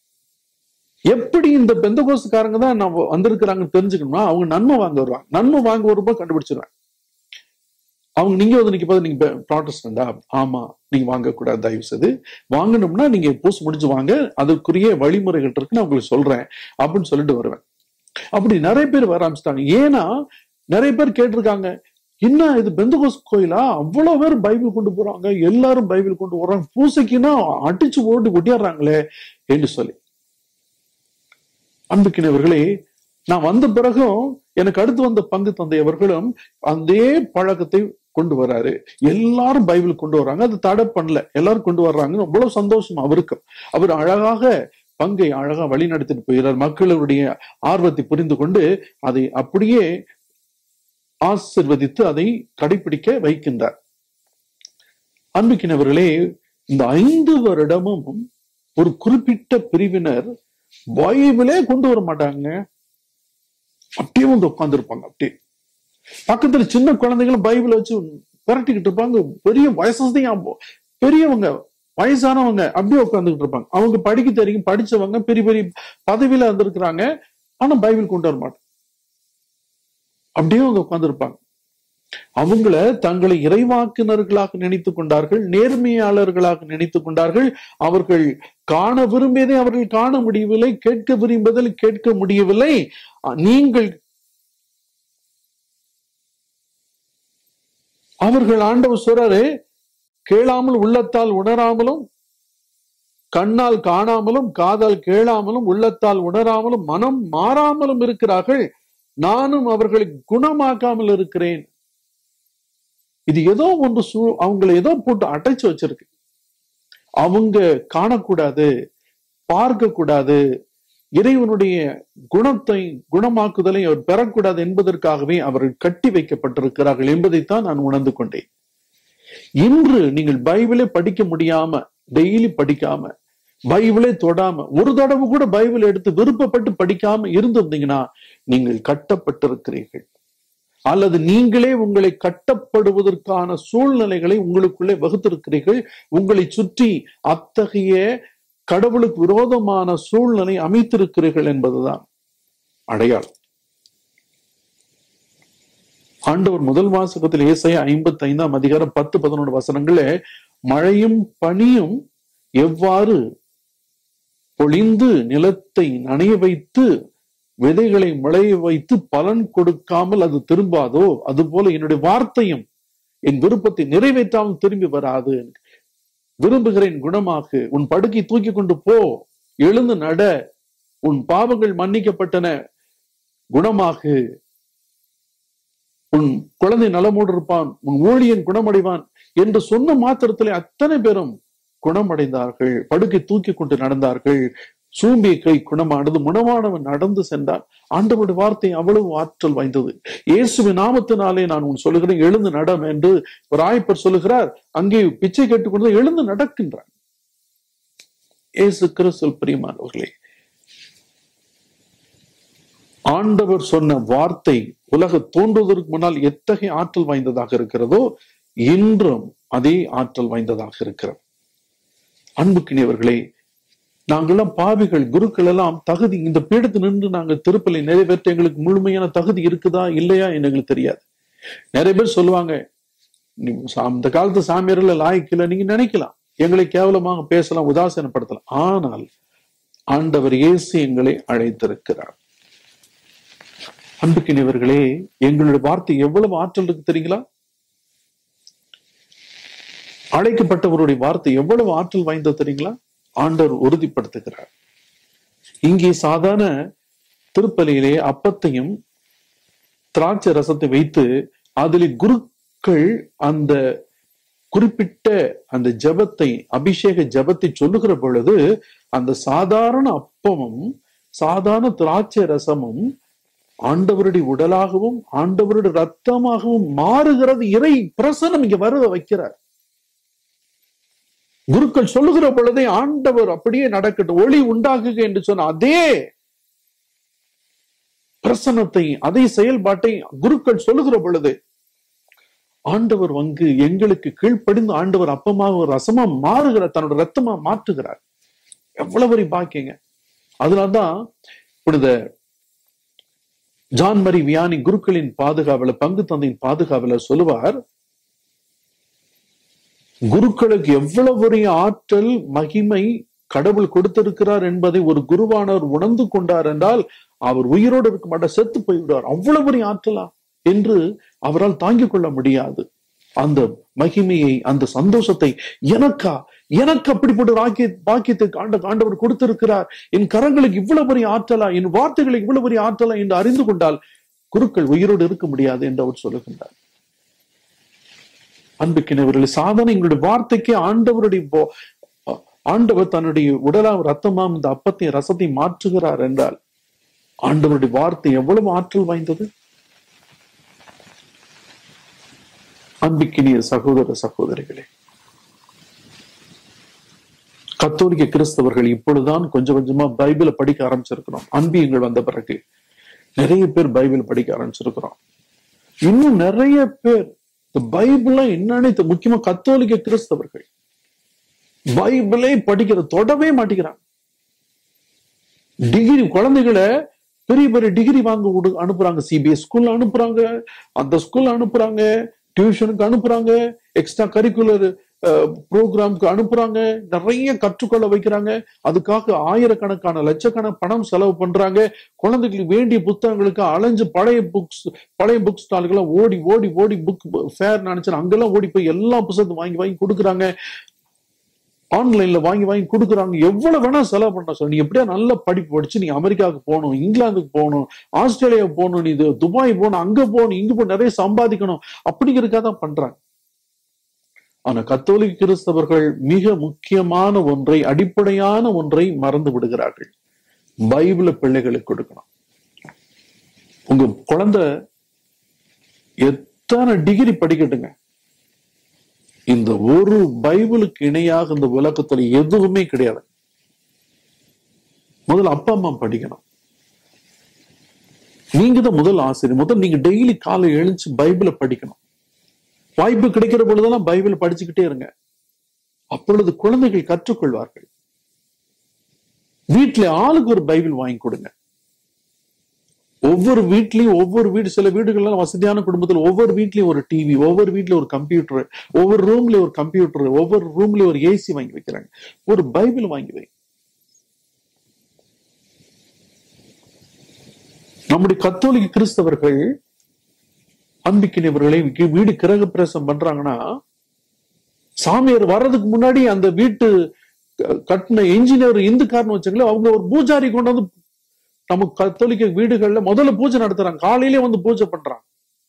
A: எப்படி இந்த பெந்த கோசுக்காரங்க தான் நம்ம வந்திருக்கிறாங்கன்னு தெரிஞ்சுக்கணும்னா அவங்க நன்மை வாங்க வருவாங்க நன்மை வாங்க வரும்போது கண்டுபிடிச்சிருவாங்க அவங்க நீங்க வந்து நிக்க போது நீங்க ப்ராட்டஸ்டண்டா ஆமா நீங்க வாங்கக்கூடாது தயவு செய்து வாங்கணும்னா நீங்க பூசு முடிஞ்சு வாங்க அதுக்குரிய வழிமுறைகள் இருக்கு நான் உங்களுக்கு சொல்றேன் அப்படின்னு சொல்லிட்டு வருவேன் அப்படி நிறைய பேர் வர ஆரம்பிச்சிட்டாங்க ஏன்னா நிறைய பேர் கேட்டிருக்காங்க என்ன இது பெந்தகோஸ் கோயிலா அவ்வளவு பேர் பைபிள் கொண்டு போறாங்க எல்லாரும் பைபிள் கொண்டு போறாங்க பூசைக்குன்னா அடிச்சு ஓடி ஒட்டிடுறாங்களே என்று சொல்லி அன்புக்கினவர்களே நான் வந்த பிறகும் எனக்கு அடுத்து வந்த பங்கு தந்தையவர்களும் அதே பழக்கத்தை கொண்டு வராரு எல்லாரும் பைபிள் கொண்டு வர்றாங்க அது தடை பண்ணல எல்லாரும் கொண்டு வர்றாங்க அவ்வளவு சந்தோஷம் அவருக்கும் அவர் அழகாக பங்கை அழகா வழி நடத்திட்டு போகிறார் மக்களுடைய ஆர்வத்தை புரிந்து கொண்டு அதை அப்படியே ஆசிர்வதித்து அதை கடைபிடிக்க வைக்கின்றார் அன்புக்கினவர்களே இந்த ஐந்து வருடமும் ஒரு குறிப்பிட்ட பிரிவினர் பைபிளே கொண்டு வர மாட்டாங்க அப்படியே வந்து உட்கார்ந்துருப்பாங்க அப்படியே பக்கத்துல சின்ன குழந்தைகளும் பைபிளை வச்சு புரட்டிக்கிட்டு இருப்பாங்க பெரிய வயசுதான் பெரியவங்க வயசானவங்க அப்படியே உட்காந்துக்கிட்டு இருப்பாங்க அவங்க படிக்க தெரியும் படிச்சவங்க பெரிய பெரிய பதவியில வந்திருக்கிறாங்க ஆனா பைபிள் கொண்டு வர மாட்டாங்க அப்படியே அவங்க உட்கார்ந்துருப்பாங்க அவங்கள தங்களை இறைவாக்குனர்களாக நினைத்து கொண்டார்கள் நேர்மையாளர்களாக நினைத்து கொண்டார்கள் அவர்கள் காண விரும்பியதை அவர்கள் காண முடியவில்லை கேட்க விரும்புவதில் கேட்க முடியவில்லை நீங்கள் அவர்கள் ஆண்டவர் சொல்றாரு கேளாமல் உள்ளத்தால் உணராமலும் கண்ணால் காணாமலும் காதால் கேளாமலும் உள்ளத்தால் உணராமலும் மனம் மாறாமலும் இருக்கிறார்கள் நானும் அவர்களை குணமாக்காமல் இருக்கிறேன் இது ஏதோ ஒன்று சூ அவங்களை ஏதோ போட்டு அடைச்சு வச்சிருக்கு அவங்க காணக்கூடாது பார்க்க கூடாது இறைவனுடைய குணத்தை குணமாக்குதலை அவர் பெறக்கூடாது என்பதற்காகவே அவர்கள் கட்டி வைக்கப்பட்டிருக்கிறார்கள் என்பதைத்தான் நான் உணர்ந்து கொண்டேன் இன்று நீங்கள் பைபிளே படிக்க முடியாம டெய்லி படிக்காம பைபிளே தொடாம ஒரு தடவை கூட பைபிள் எடுத்து விருப்பப்பட்டு படிக்காம இருந்திருந்தீங்கன்னா நீங்கள் கட்டப்பட்டிருக்கிறீர்கள் அல்லது நீங்களே உங்களை கட்டப்படுவதற்கான சூழ்நிலைகளை உங்களுக்குள்ளே வகுத்திருக்கிறீர்கள் உங்களை சுற்றி அத்தகைய கடவுளுக்கு விரோதமான சூழ்நிலை அமைத்திருக்கிறீர்கள் என்பதுதான் அடையாளம் ஆண்டவர் முதல் வாசகத்தில் ஏசைய ஐம்பத்தி ஐந்தாம் அதிகாரம் பத்து பதினொன்று வசனங்கள மழையும் பனியும் எவ்வாறு பொழிந்து நிலத்தை நனைய வைத்து விதைகளை முளைய வைத்து பலன் கொடுக்காமல் அது திரும்பாதோ அது போல என்னுடைய வார்த்தையும் என் விருப்பத்தை நிறைவேற்றாமல் திரும்பி வராது விரும்புகிறேன் குணமாக்கு உன் படுக்கை தூக்கி கொண்டு போ எழுந்து நட உன் பாவங்கள் மன்னிக்கப்பட்டன குணமாகு உன் குழந்தை நலமோடு இருப்பான் உன் ஊழியன் குணமடைவான் என்று சொன்ன மாத்திரத்திலே அத்தனை பேரும் குணமடைந்தார்கள் படுக்கை தூக்கி கொண்டு நடந்தார்கள் சூம்பிய கை குணமானது குணமானவன் நடந்து சென்றான் ஆண்டவருடைய வார்த்தை அவ்வளவு ஆற்றல் வாய்ந்தது இயேசுவின் நாமத்தினாலே நான் உன் சொல்லுகிறேன் எழுந்து நடம் என்று ஒரு ஆயப்பர் சொல்லுகிறார் அங்கே பிச்சை கேட்டுக்கொண்டு எழுந்து நடக்கின்றான் இயேசு கிறிஸ்துவ பிரியமானவர்களே ஆண்டவர் சொன்ன வார்த்தை உலக தோன்றுவதற்கு முன்னால் எத்தகைய ஆற்றல் வாய்ந்ததாக இருக்கிறதோ இன்றும் அதே ஆற்றல் வாய்ந்ததாக இருக்கிறது அன்புக்கினியவர்களே நாங்கெல்லாம் பாவிகள் குருக்கள் எல்லாம் தகுதி இந்த பீடத்தில் நின்று நாங்கள் திருப்பலை நிறைவேற்ற எங்களுக்கு முழுமையான தகுதி இருக்குதா இல்லையா எங்களுக்கு தெரியாது நிறைய பேர் சொல்லுவாங்க அந்த காலத்து சாமியார்கள் லாய்க்கில் நீங்க நினைக்கலாம் எங்களை கேவலமாக பேசலாம் உதாசீனப்படுத்தலாம் ஆனால் ஆண்டவர் இயேசு எங்களை அழைத்திருக்கிறார் அன்புக்கினியவர்களே எங்களுடைய வார்த்தை எவ்வளவு ஆற்றல் இருக்கு தெரியுங்களா அழைக்கப்பட்டவருடைய வார்த்தை எவ்வளவு ஆற்றல் வாய்ந்தது தெரியுங்களா ஆண்டவர் உறுதிப்படுத்துகிறார் இங்கே சாதாரண திருப்பலியிலே அப்பத்தையும் திராட்சை ரசத்தை வைத்து அதில் குருக்கள் அந்த குறிப்பிட்ட அந்த ஜபத்தை அபிஷேக ஜபத்தை சொல்லுகிற பொழுது அந்த சாதாரண அப்பமும் சாதாரண திராட்சை ரசமும் ஆண்டவருடைய உடலாகவும் ஆண்டவருடைய ரத்தமாகவும் மாறுகிறது இறை பிரசனம் இங்க வருத வைக்கிறார் குருக்கள் சொல்லுகிற பொழுதே ஆண்டவர் அப்படியே நடக்கட்டும் ஒளி உண்டாகுக என்று சொன்ன அதே பிரசனத்தை அதே செயல்பாட்டை குருக்கள் சொல்லுகிற பொழுது ஆண்டவர் வந்து எங்களுக்கு கீழ்ப்படிந்து ஆண்டவர் அப்பமாக ரசமா மாறுகிற தன்னோட ரத்தமா மாற்றுகிறார் எவ்வளவு ஒரு பாக்கியங்க அதனால்தான் புனித ஜான் மரி வியானி குருக்களின் பாதுகாவல பங்கு தந்தையின் பாதுகாவல சொல்லுவார் குருக்களுக்கு எவ்வளவு பெரிய ஆற்றல் மகிமை கடவுள் கொடுத்திருக்கிறார் என்பதை ஒரு குருவானவர் உணர்ந்து கொண்டார் என்றால் அவர் உயிரோடு இருக்க மாட்டார் செத்து போய்விடுவார் அவ்வளவு பெரிய ஆற்றலா என்று அவரால் தாங்கிக் கொள்ள முடியாது அந்த மகிமையை அந்த சந்தோஷத்தை எனக்கா எனக்கு அப்படிப்பட்ட ராக்கிய பாக்கியத்தை ஆண்ட ஆண்டவர் கொடுத்திருக்கிறார் என் கரங்களுக்கு இவ்வளவு பெரிய ஆற்றலா என் வார்த்தைகளுக்கு இவ்வளவு பெரிய ஆற்றலா என்று அறிந்து கொண்டால் குருக்கள் உயிரோடு இருக்க முடியாது என்று அவர் சொல்லுகின்றார் அன்புக்கினவர்கள் சாதனை எங்களுடைய வார்த்தைக்கு ஆண்டவருடைய போ- ஆண்டவர் தன்னுடைய உடலாம் ரத்தமாம் இந்த அப்பத்தை ரசத்தை மாற்றுகிறார் என்றால் ஆண்டவருடைய வார்த்தை எவ்வளவு ஆற்றல் வாய்ந்தது அன்பிக்கினிய சகோதர சகோதரிகளே கத்தோலிக்க கிறிஸ்தவர்கள் இப்பொழுதுதான் கொஞ்சம் கொஞ்சமா பைபிளை படிக்க ஆரம்பிச்சிருக்கிறோம் அன்பியங்கள் வந்த பிறகு நிறைய பேர் பைபிள் படிக்க ஆரம்பிச்சிருக்கிறோம் இன்னும் நிறைய பேர் இந்த பைபிளா என்னன்னு தெ- முக்கியமா கத்தோலிக்க கிறிஸ்தவர்கள் பைபிளை படிக்கிற தொடவே மாட்டேங்கிறாங்க டிகிரி குழந்தைகளை பெரிய பெரிய டிகிரி வாங்க விடு- அனுப்புறாங்க சிபிஎஸ் ஸ்கூல்ல அனுப்புறாங்க அந்த ஸ்கூல்ல அனுப்புறாங்க டியூஷனுக்கு அனுப்புறாங்க எக்ஸ்ட்ரா கரிக்குலர் ப்ரோக்ராம்க்கு அனுப்புறாங்க நிறைய கற்றுக்கொள்ள வைக்கிறாங்க அதுக்காக ஆயிரக்கணக்கான லட்சக்கணக்கான பணம் செலவு பண்றாங்க குழந்தைகளுக்கு வேண்டிய புத்தகங்களுக்கு அலைஞ்சு பழைய புக்ஸ் பழைய புக் ஸ்டால்கெல்லாம் ஓடி ஓடி ஓடி புக் ஃபேர் நினைச்சு அங்கெல்லாம் ஓடி போய் எல்லா புத்தகத்தையும் வாங்கி வாங்கி கொடுக்குறாங்க ஆன்லைன்ல வாங்கி வாங்கி கொடுக்குறாங்க எவ்வளவு வேணா செலவு பண்ண சொல்லி நீ எப்படியா நல்ல படிப்பு படிச்சு நீ அமெரிக்காவுக்கு போகணும் இங்கிலாந்துக்கு போகணும் ஆஸ்திரேலியா போகணும் நீ இது துபாய் போகணும் அங்க போகணும் இங்க போய் நிறைய சம்பாதிக்கணும் அப்படிங்கிறதுக்காக தான் பண்றாங்க ஆனா கத்தோலிக்க கிறிஸ்தவர்கள் மிக முக்கியமான ஒன்றை அடிப்படையான ஒன்றை மறந்து விடுகிறார்கள் பைபிள பிள்ளைகளுக்கு கொடுக்கணும் உங்க குழந்தை எத்தனை டிகிரி படிக்கட்டுங்க இந்த ஒரு பைபிளுக்கு இணையாக இந்த உலகத்துல எதுவுமே கிடையாது முதல்ல அப்பா அம்மா படிக்கணும் நீங்க தான் முதல் ஆசிரியர் முதல் நீங்க டெய்லி காலை எழுந்து பைபிளை படிக்கணும் வாய்ப்பு கிடைக்கிற பொழுதெல்லாம் பைபிள் படிச்சுக்கிட்டே இருங்க அப்பொழுது குழந்தைகள் கற்றுக்கொள்வார்கள் வீட்டுல ஆளுக்கு ஒரு பைபிள் வாங்கி கொடுங்க ஒவ்வொரு வீட்லயும் ஒவ்வொரு வீடு சில வீடுகள்லாம் வசதியான குடும்பத்துல ஒவ்வொரு வீட்லயும் ஒரு டிவி ஒவ்வொரு வீட்லயும் ஒரு கம்ப்யூட்டர் ஒவ்வொரு ரூம்ல ஒரு கம்ப்யூட்டர் ஒவ்வொரு ரூம்ல ஒரு ஏசி வாங்கி வைக்கிறாங்க ஒரு பைபிள் வாங்கி வை நம்முடைய கத்தோலிக்க கிறிஸ்தவர்கள் அன்பிக்கினவர்களை வீ- வீடு கிரக பிரவேசம் பண்றாங்கன்னா சாமியார் வர்றதுக்கு முன்னாடி அந்த வீட்டு க- கட்டின என்ஜினியர் இந்துக்காரன்னு வச்சுங்களேன் அவங்க ஒரு பூஜாரி கொண்டு வந்து நம்ம கத்தோலிக்க வீடுகள்ல முதல்ல பூஜை நடத்துறாங்க காலையிலே வந்து பூஜை பண்றாங்க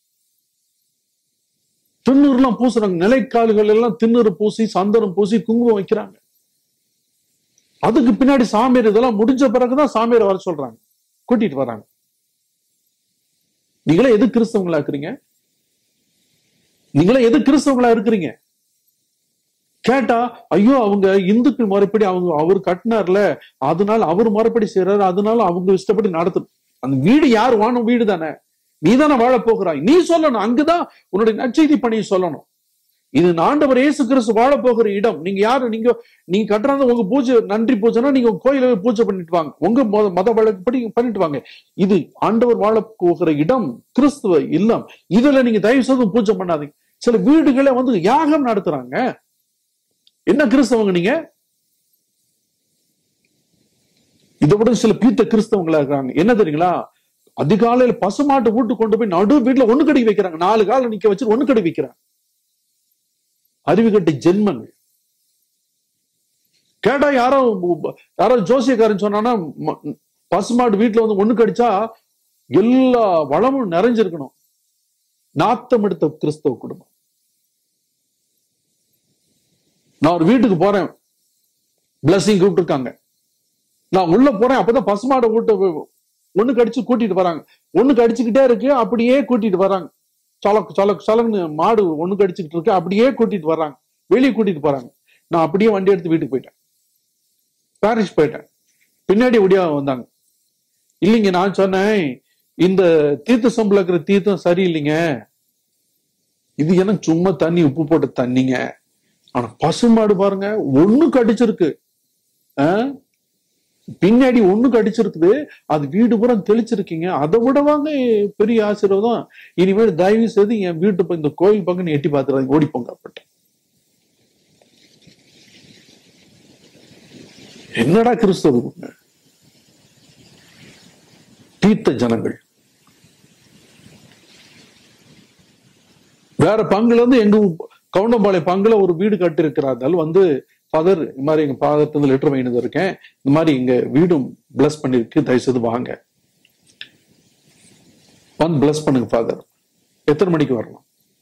A: திண்ணூறுலாம் பூசுறாங்க நிலைக்கால்கள் எல்லாம் திண்ணூறு பூசி சந்தனம் பூசி குங்குமம் வைக்கிறாங்க அதுக்கு பின்னாடி சாமியார் இதெல்லாம் முடிஞ்ச பிறகுதான் சாமியார் வர சொல்றாங்க கூட்டிட்டு வராங்க நீங்களே எது கிறிஸ்தவங்களா இருக்கிறீங்க நீங்களே எது கிறிஸ்தவங்களா இருக்கிறீங்க கேட்டா ஐயோ அவங்க இந்துக்கள் முறைப்படி அவங்க அவர் கட்டினார்ல அதனால அவர் முறைப்படி செய்யறாரு அதனால அவங்க இஷ்டப்படி நடத்து அந்த வீடு யார் வாணும் வீடு தானே நீ தானே வாழ போகிறாய் நீ சொல்லணும் அங்குதான் உன்னுடைய நற்செய்தி பணியை சொல்லணும் இது ஆண்டவர் இயேசு கிறிஸ்து வாழ போகிற இடம் நீங்க யாரு நீங்க நீங்க கட்டுறாங்க உங்க பூஜை நன்றி பூஜைனா நீங்க உங்க கோயில போய் பூஜை பண்ணிட்டு வாங்க உங்க மத- மத வழக்கப்படி பண்ணிட்டு வாங்க இது ஆண்டவர் வாழ போகிற இடம் கிறிஸ்துவ இல்லம் இதுல நீங்க தயவு செய்து பூஜை பண்ணாதீங்க சில வீடுகளே வந்து யாகம் நடத்துறாங்க என்ன கிறிஸ்தவங்க நீங்க இதை விட சில பீத்த கிறிஸ்தவங்களா இருக்காங்க என்ன தெரியுங்களா அதிகாலையில பசுமாட்டு வீட்டு கொண்டு போய் நடு வீட்டுல ஒண்ணு கடி வைக்கிறாங்க நாலு கால நிக்க வச்சு ஒண்ணு கடி வைக்கிறாங்க அறிவு கட்ட ஜென்மங்கள் கேட்டா யாரோ யாரோ ஜோசியக்காரன் சொன்னான்னா ம- பசுமாடு வீட்டுல வந்து ஒண்ணு கடிச்சா எல்லா வளமும் நிறைஞ்சிருக்கணும் நாத்தம் எடுத்த கிறிஸ்தவ குடும்பம் நான் ஒரு வீட்டுக்கு போறேன் பிளஸிங் கூப்பிட்டுருக்காங்க நான் உள்ள போறேன் அப்பதான் பசுமாடை கூட்ட ஒண்ணு கடிச்சு கூட்டிட்டு வராங்க ஒண்ணு கடிச்சுக்கிட்டே இருக்கு அப்படியே கூட்டிட்டு வராங்க சொலக் சொலக் சொலக்னு மாடு ஒண்ணு கடிச்சுக்கிட்டு இருக்கு அப்படியே கூட்டிட்டு வர்றாங்க வெளியே கூட்டிட்டு போறாங்க நான் அப்படியே வண்டி எடுத்து வீட்டுக்கு போயிட்டேன் பாரிஸ் போயிட்டேன் பின்னாடி ஒடியா வந்தாங்க இல்லைங்க நான் சொன்னேன் இந்த தீர்த்த சொம்புல இருக்கிற தீர்த்தம் சரியில்லைங்க இது எனக்கு சும்மா தண்ணி உப்பு போட்ட தண்ணிங்க ஆனா பசுமாடு பாருங்க ஒண்ணு கடிச்சிருக்கு ஆ? பின்னாடி ஒண்ணு கடிச்சிருக்குது அது வீடு பூரா தெளிச்சிருக்கீங்க அதை விட வாங்க பெரிய ஆசீர்வாதம் இனிமேல் தயவு செய்து என் வீட்டு பக்கம் இந்த கோயில் பக்கம் நீ எட்டி பாத்துறாங்க ஓடி போங்க அப்பட்ட என்னடா கிறிஸ்தவ தீர்த்த ஜனங்கள் வேற பங்குல இருந்து எங்க கவுண்டம்பாளைய பங்குல ஒரு வீடு கட்டிருக்கிறார்கள் வந்து ஃபாதர் இந்த மாதிரி எங்க ஃபாதர் வந்து லெட்டர் வாங்கிட்டு இருக்கேன் இந்த மாதிரி எங்க வீடும் பிளஸ் பண்ணிருக்கு தயவுசெய்து வாங்க வந்து பிளஸ் பண்ணுங்க ஃபாதர் எத்தனை மணிக்கு வரலாம்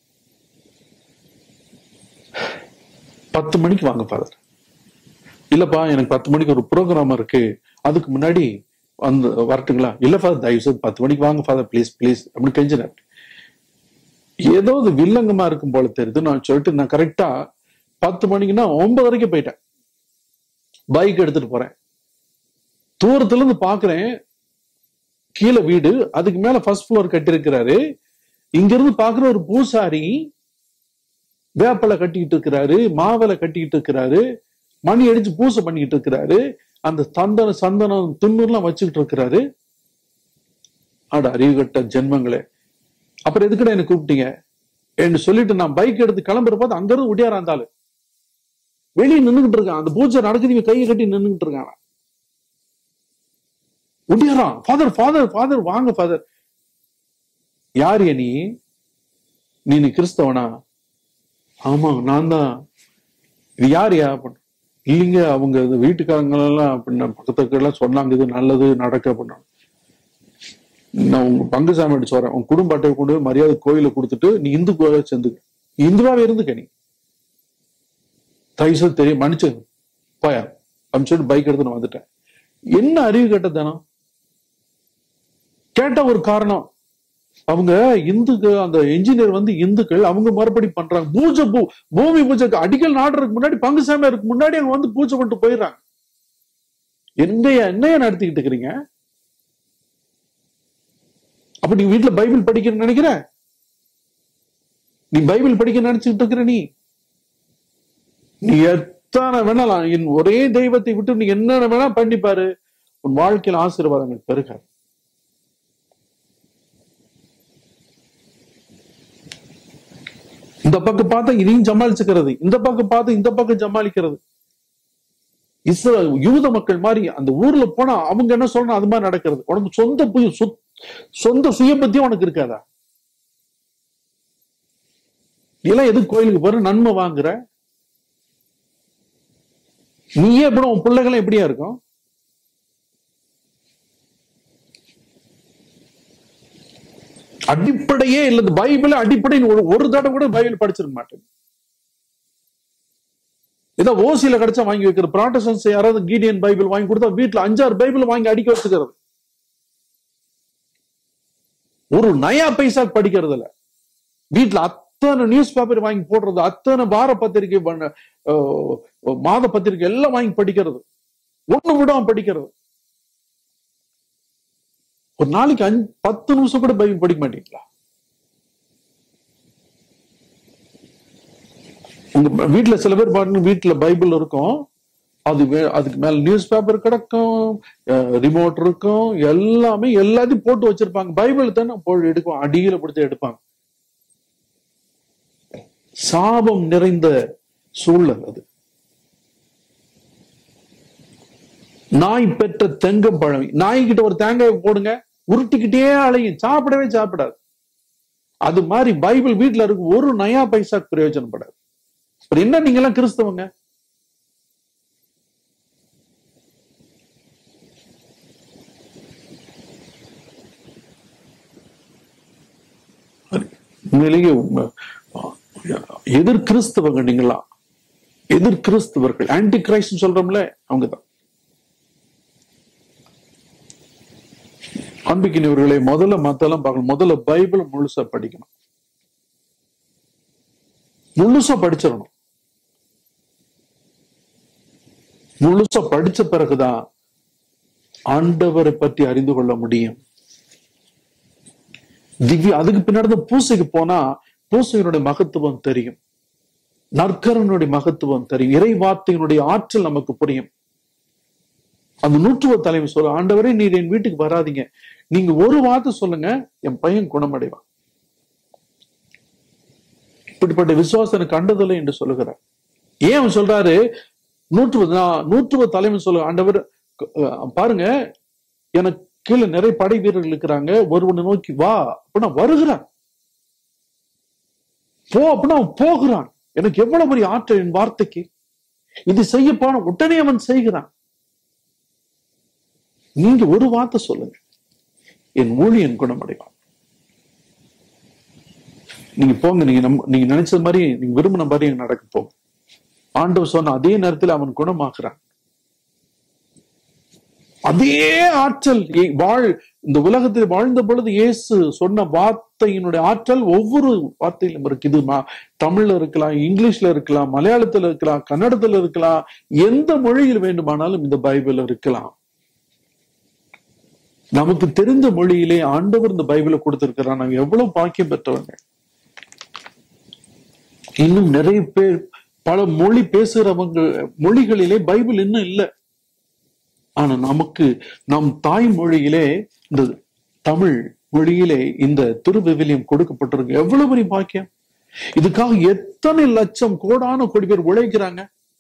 A: பத்து மணிக்கு வாங்க ஃபாதர் இல்லப்பா எனக்கு பத்து மணிக்கு ஒரு ப்ரோக்ராம் இருக்கு அதுக்கு முன்னாடி வந்து வரட்டுங்களா இல்ல ஃபாதர் தயவு செய்து பத்து மணிக்கு வாங்க ஃபாதர் ப்ளீஸ் ப்ளீஸ் அப்படின்னு கெஞ்சினார் ஏதோ இது வில்லங்கமா இருக்கும் போல தெரியுது நான் சொல்லிட்டு நான் கரெக்டா பத்து மணிக்குன்னா ஒன்பது வரைக்கும் போயிட்டேன் பைக் எடுத்துட்டு போறேன் தூரத்துல இருந்து பாக்குறேன் கீழே வீடு அதுக்கு மேல ஃபர்ஸ்ட் ஃப்ளோர் கட்டியிருக்கிறாரு இங்க இருந்து பாக்குற ஒரு பூசாரி வேப்பலை கட்டிக்கிட்டு இருக்கிறாரு மாவலை கட்டிக்கிட்டு இருக்கிறாரு மணி அடிச்சு பூசை பண்ணிக்கிட்டு இருக்கிறாரு அந்த சந்தன சந்தனம் துண்ணூர்லாம் வச்சுக்கிட்டு இருக்கிறாரு அட அறிவுகட்ட ஜென்மங்களே அப்புறம் எதுக்குடா என்ன கூப்பிட்டீங்க என்று சொல்லிட்டு நான் பைக் எடுத்து கிளம்புற பார்த்து அங்க இருந்து ஒடியாரா இருந்தாலும் வெளியே நின்னுகிட்டு இருக்கான் அந்த பூஜை நடக்குது இவன் கையை கட்டி நின்னுகிட்டு இருக்கான் அவன். ஒடியாரான் ஃபாதர் ஃபாதர் ஃபாதர் வாங்க ஃபாதர் யார் நீ நீ நீ கிறிஸ்தவனா ஆமா நான் தான் இது யாருயா அப்படின்னு இல்லைங்க அவங்க இந்த வீட்டுக்காரங்க எல்லாம் அப்படின்னா பக்கத்துல எல்லாம் சொன்னாங்க இது நல்லது நடக்க அப்படின்னா நான் உங்க பங்கு சாமி அடிச்சு வரேன் உன் குடும்ப அட்டையை கொண்டு போய் மரியாதை கோயில கொடுத்துட்டு நீ இந்து கோயில சேர்ந்துக்க நீ இந்துவாவே இருந்துக்க நீ தயவுசு தெரியும் மன்னிச்சு போயா அப்படின்னு சொல்லிட்டு பைக் எடுத்து நான் வந்துட்டேன் என்ன அறிவு கெட்டதானம் கேட்ட ஒரு காரணம் அவங்க இந்துக்கு அந்த என்ஜினியர் வந்து இந்துக்கள் அவங்க மறுபடி பண்றாங்க பூஜை பூ பூமி பூஜைக்கு அடிக்கல் நாடுறதுக்கு முன்னாடி பங்கு சாமியாருக்கு முன்னாடி அங்க வந்து பூஜை பண்ணிட்டு போயிடுறாங்க என்னைய என்னைய நடத்திக்கிட்டு இருக்கிறீங்க அப்ப நீ வீட்டுல பைபிள் படிக்கிறன்னு நினைக்கிற நீ பைபிள் படிக்க நினைச்சுக்கிட்டு இருக்கிற நீ நீ எத்தனை வேணாலாம் என் ஒரே தெய்வத்தை விட்டு நீ என்னென்ன வேணா பண்ணிப்பாரு உன் வாழ்க்கையில் ஆசீர்வாதங்கள் பெருகாது இந்த பக்கம் பார்த்தா இதையும் சமாளிச்சுக்கிறது இந்த பக்கம் பார்த்து இந்த பக்கம் சமாளிக்கிறது இஸ்ரோ யூத மக்கள் மாதிரி அந்த ஊர்ல போனா அவங்க என்ன சொல்லணும் அது மாதிரி நடக்கிறது உனக்கு சொந்த புய சொத்- சொந்த சுய பத்தியும் உனக்கு இருக்காதா நீ எல்லாம் எதுக்கு கோயிலுக்கு போற நன்மை வாங்குற நீயே எப்படி உன் பிள்ளைகளும் எப்படியா இருக்கும் அடிப்படையே இல்ல இந்த பைபிள் அடிப்படை ஒரு ஒரு தடவை கூட பைபிள் படிச்சிருக்க மாட்டேன் ஏதோ ஓசியில கிடைச்சா வாங்கி வைக்கிற ப்ராட்டஸ்டன்ஸ் யாராவது கீடியன் பைபிள் வாங்கி கொடுத்தா வீட்டுல அஞ்சாறு பைபிள் வாங்கி அடிக்க வச்சுக்கிறது ஒரு நயா பைசா படிக்கிறது இல்ல வீட்டுல அத்தனை நியூஸ் பேப்பர் வாங்கி போடுறது அத்தனை வார பத்திரிகை பண்ண, அஹ், மாத பத்திரிகை எல்லாம் வாங்கி படிக்கிறது ஒண்ணு விடாம படிக்கிறது ஒரு நாளைக்கு அஞ்சு பத்து நிமிஷம் கூட பைபிள் படிக்க மாட்டீங்களா உங்க வீட்டுல சில பேர் பாருங்க வீட்டுல பைபிள் இருக்கும் அது வே- அதுக்கு மேல நியூஸ் பேப்பர் கிடக்கும் ரிமோட் இருக்கும் எல்லாமே எல்லாத்தையும் போட்டு வச்சிருப்பாங்க பைபிள் தானே போய் எடுக்கும் அடியில பிடிச்சி எடுப்பாங்க சாபம் நிறைந்த சூழல் அது நாய் பெற்ற தெங்கப்பழம் நாய்கிட்ட ஒரு தேங்காய் போடுங்க உருட்டிக்கிட்டே அலையும் சாப்பிடவே சாப்பிடாது அது மாதிரி பைபிள் வீட்டுல இருக்கு ஒரு நயா பைசா பிரயோஜனப்படாது அப்புறம் என்ன நீங்க எல்லாம் கிறிஸ்தவங்க உண்மையிலேயே உண்மை. எதிர் கிறிஸ்தவங்க நீங்களா எதிர் கிறிஸ்தவர்கள் ஆன்டி கிரைஸ்ட் சொல்றோம்ல அவங்கதான் அன்பிக்கினவர்களை முதல்ல மத்தெல்லாம் பார்க்கணும் முதல்ல பைபிள் முழுசா படிக்கணும் முழுசா படிச்சிடணும் முழுசா படிச்ச பிறகுதான் ஆண்டவரை பற்றி அறிந்து கொள்ள முடியும் திவ்ய அதுக்கு பின்னாடி தான் பூசைக்கு போனா பூசையினுடைய மகத்துவம் தெரியும் நற்கரனுடைய மகத்துவம் தெரியும் இறை வார்த்தையினுடைய ஆற்றல் நமக்கு புரியும் அந்த நூற்றுவ தலைமை சொல்ல ஆண்டவரே நீர் என் வீட்டுக்கு வராதீங்க நீங்க ஒரு வார்த்தை சொல்லுங்க என் பையன் குணமடைவான் இப்படிப்பட்ட விசுவாசம் எனக்கு கண்டதில்லை என்று சொல்லுகிறார் ஏன் அவன் சொல்றாரு நூற்றுவ நான் நூற்றுவ தலைமை சொல்ல ஆண்டவர் அஹ், பாருங்க எனக்கு கீழே நிறைய படை வீரர்கள் இருக்கிறாங்க ஒருவனை நோக்கி வா அப்படின்னா வருகிறான் போ அப்படின்னா அவன் போகிறான் எனக்கு எவ்வளவு பெரிய ஆற்றல் என் வார்த்தைக்கு இது செய்ய போன உடனே அவன் செய்கிறான் நீங்க ஒரு வார்த்தை சொல்லுங்க என் ஊழியன் குணமடைவான் நீங்க போங்க நீங்க நம்ம நீங்க நினைச்சது மாதிரி நீங்க விரும்பின மாதிரி நடக்க போங்க ஆண்டவர் சொன்ன அதே நேரத்தில் அவன் குணமாக்குறான் அதே ஆற்றல் ஏ- வாழ் இந்த உலகத்தில் வாழ்ந்த பொழுது இயேசு சொன்ன வார்த்தையினுடைய ஆற்றல் ஒவ்வொரு வார்த்தையிலும் இருக்கு இது ம- தமிழ்ல இருக்கலாம் இங்கிலீஷ்ல இருக்கலாம் மலையாளத்துல இருக்கலாம் கன்னடத்துல இருக்கலாம் எந்த மொழியில் வேண்டுமானாலும் இந்த பைபிள் இருக்கலாம் நமக்கு தெரிந்த மொழியிலே ஆண்டவர் இந்த பைபிளை கொடுத்திருக்கிறார் நாங்க எவ்வளவு பாக்கியம் பெற்றவங்க இன்னும் நிறைய பேர் பல மொழி பேசுறவங்க மொழிகளிலே பைபிள் இன்னும் இல்லை ஆனா நமக்கு நம் தாய்மொழியிலே இந்த தமிழ் மொழியிலே இந்த திருவிவிலியம் கொடுக்கப்பட்டிருக்கு எவ்வளவு பெரிய பாக்கியம் இதுக்காக எத்தனை லட்சம் கோடான கோடி பேர் உழைக்கிறாங்க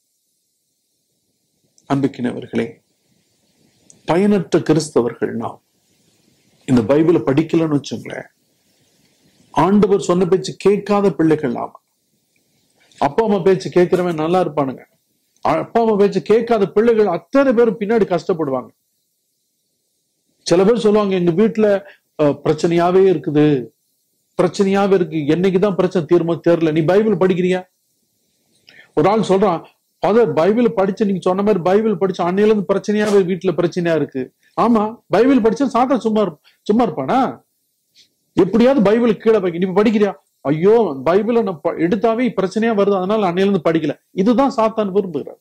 A: அன்புக்கினவர்களே பயனற்ற கிறிஸ்தவர்கள் நாம் இந்த பைபிளை படிக்கலன்னு வச்சுங்களேன் ஆண்டவர் சொன்ன பேச்சு கேட்காத பிள்ளைகள் நாம அப்பா அம்மா பேச்சு கேட்கிறவன் நல்லா இருப்பானுங்க அப்பா அம்மா பேச்சு கேட்காத பிள்ளைகள் அத்தனை பேரும் பின்னாடி கஷ்டப்படுவாங்க சில பேர் சொல்லுவாங்க எங்க வீட்டுல அஹ், பிரச்சனையாவே இருக்குது பிரச்சனையாவே இருக்கு என்னைக்குதான் பிரச்சனை தீர்மோ தெரியல நீ பைபிள் படிக்கிறியா ஒரு ஆள் சொல்றான் ஃபாதர் பைபிள் படிச்சு நீங்க சொன்ன மாதிரி பைபிள் படிச்சு அன்னையில இருந்து பிரச்சனையாவே வீட்டுல பிரச்சனையா இருக்கு ஆமா பைபிள் படிச்சா சாத்தா சும்மா இருப்- சும்மா இருப்பானா எப்படியாவது பைபிள் கீழே வைக்க நீ இப்ப படிக்கிறியா ஐயோ பைபிளை நான் ப- எடுத்தாவே பிரச்சனையா வருது அதனால அன்னையில இருந்து படிக்கல இதுதான் சாத்தான் விரும்புகிறார்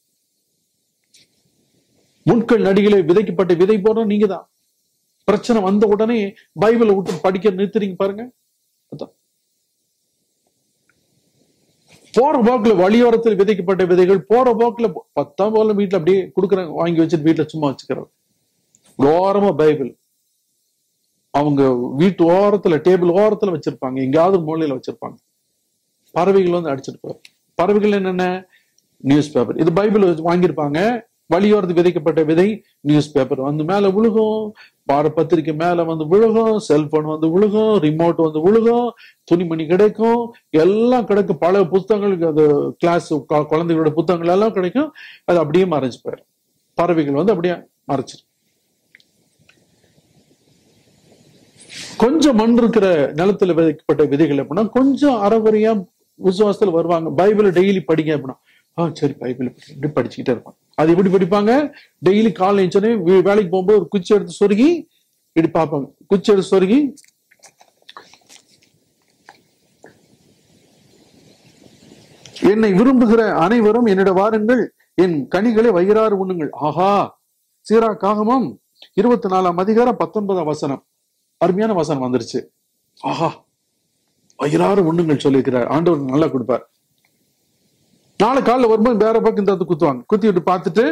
A: முட்கள் நடிகளை விதைக்கப்பட்ட விதை போடுற நீங்க தான் பிரச்சனை வந்த உடனே பைபிளை விட்டு படிக்க நிறுத்துறீங்க பாருங்க அதான் போற போக்குல வழியோரத்தில் விதைக்கப்பட்ட விதைகள் போற போக்குல பத்தாம் போல வீட்டுல அப்படியே கொடுக்குறாங்க வாங்கி வச்சுட்டு வீட்டுல சும்மா வச்சுக்கிறாங்க ஓரமா பைபிள் அவங்க வீட்டு ஓரத்துல டேபிள் ஓரத்துல வச்சிருப்பாங்க எங்கேயாவது மூலையில வச்சிருப்பாங்க பறவைகள் வந்து அடிச்சிட்டு போயிடும் பறவைகள் என்னென்ன நியூஸ் பேப்பர் இது பைபிள் வாங்கியிருப்பாங்க வழியோரத்து விதைக்கப்பட்ட விதை நியூஸ் பேப்பர் வந்து மேல விழுகும் பார பத்திரிக்கை மேல வந்து விழுகும் செல்போன் வந்து விழுகும் ரிமோட் வந்து விழுகும் துணிமணி கிடைக்கும் எல்லாம் கிடைக்கும் பல புத்தகங்களுக்கு அது கிளாஸ் குழந்தைகளோட புத்தகங்கள் எல்லாம் கிடைக்கும் அது அப்படியே மறைஞ்சு போயிடும் பறவைகள் வந்து அப்படியே மறைச்சிடும் கொஞ்சம் மண் இருக்கிற நிலத்துல விதைக்கப்பட்ட விதைகள் எப்படின்னா கொஞ்சம் அறகுறையா விசுவாசத்துல வருவாங்க பைபிளை டெய்லி படிங்க அப்படின்னா ஆ சரி பைபிள் இப்படி படிச்சுக்கிட்டே இருப்பாங்க அது எப்படி படிப்பாங்க டெய்லி காலைல எழுந்தோடனே வே- வேலைக்கு போகும்போது ஒரு குச்சி எடுத்து சொருகி இப்படி பார்ப்பாங்க குச்சி எடுத்து சொருகி என்னை விரும்புகிற அனைவரும் என்னிட வாருங்கள் என் கனிகளை வயிறாறு உண்ணுங்கள் ஆஹா சீரா காகமம் இருபத்தி நாலாம் அதிகாரம் பத்தொன்பதாம் வசனம் அருமையான வசனம் வந்துருச்சு ஆஹா வயிறாறு உண்ணுங்கள் சொல்லியிருக்கிறார் ஆண்டவர் நல்லா கொடுப்பார் நாளை காலைல வரும்போது வேற பக்கம் இந்த இடத்துல குத்துவாங்க குத்தி விட்டு பார்த்துட்டு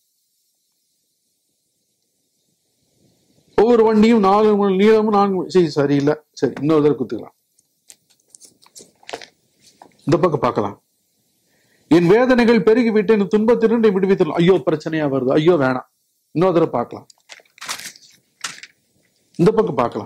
A: ஒவ்வொரு வண்டியும் நாலு முழ நீளமும் நான்கு முழ- சரி சரியில்லை சரி இன்னொரு தடவை குத்துக்கலாம் இந்த பக்கம் பார்க்கலாம் என் வேதனைகள் பெருகி விட்டு என் துன்பத்திலிருந்து விடுவித்து ஐயோ பிரச்சனையா வருது ஐயோ வேணாம் இன்னொரு தடவை பார்க்கலாம் இந்த பக்கம் பார்க்கலாம்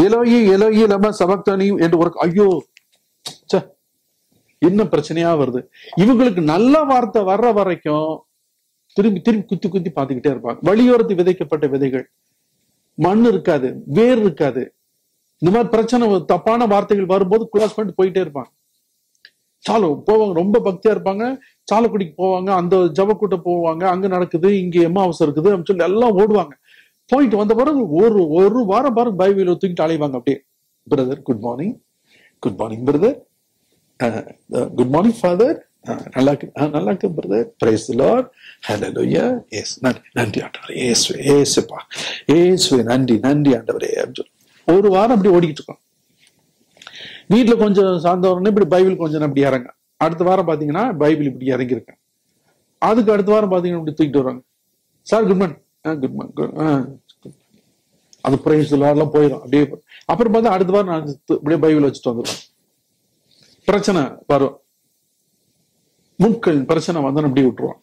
A: எலோயி எலோயி லம சபக்தனி என்று ஒரு ஐயோ ச்சே, என்ன பிரச்சனையா வருது இவங்களுக்கு நல்ல வார்த்தை வர்ற வரைக்கும் திரும்பி திரும்பி குத்தி குத்தி பார்த்துக்கிட்டே இருப்பாங்க வழியோரத்து விதைக்கப்பட்ட விதைகள் மண் இருக்காது வேர் இருக்காது இந்த மாதிரி பிரச்சனை தப்பான வார்த்தைகள் வரும்போது குளாஸ் பண்ணிட்டு போயிட்டே இருப்பாங்க சாலு போவாங்க ரொம்ப பக்தியா இருப்பாங்க சாலக்குடிக்கு போவாங்க அந்த ஜபக்கூட்டம் போவாங்க அங்க நடக்குது இங்க எம்மாவசம் இருக்குது அப்படின்னு சொல்லி எல்லாம் ஓடுவாங்க போயிட்டு வந்த பிறகு ஒரு ஒரு வாரம் பாருங்க பைபிள் தூக்கிட்டு அலைவாங்க அப்படியே brother good morning good morning brother good morning father நல்லா இருக்கு அஹ், நல்லா இருக்கு பிரதர் பிரைஸ் லார்ட் ஹalleluya எஸ் நன்றி நன்றி ஆண்டவரே இயேசுவே இயேசுப்பா இயேசுவே நன்றி நன்றி ஆண்டவரே அப்படின்னு சொல்லி ஒரு வாரம் அப்படி ஓடிக்கிட்டு இருக்கோம் வீட்டுல கொஞ்சம் சார்ந்த உடனே இப்படி பைபிள் கொஞ்சம் அப்படி இறங்க அடுத்த வாரம் பாத்தீங்கன்னா பைபிள் இப்படி இறங்கி இருக்கேன் அதுக்கு அடுத்த வாரம் பாத்தீங்கன்னா இப்படி தூக்கிட்டு வருவாங்க sir good morning good morning அது பிரைஸ் எல்லாம் போயிடும் அப்படியே அப்புறம் பார்த்தா அடுத்த வாரம் நான் து- இப்படியே பைபிள் வச்சுட்டு வந்துடுவேன் பிரச்சனை வரும் முட்கள் பிரச்சனை வந்து அப்படியே விட்டுருவான்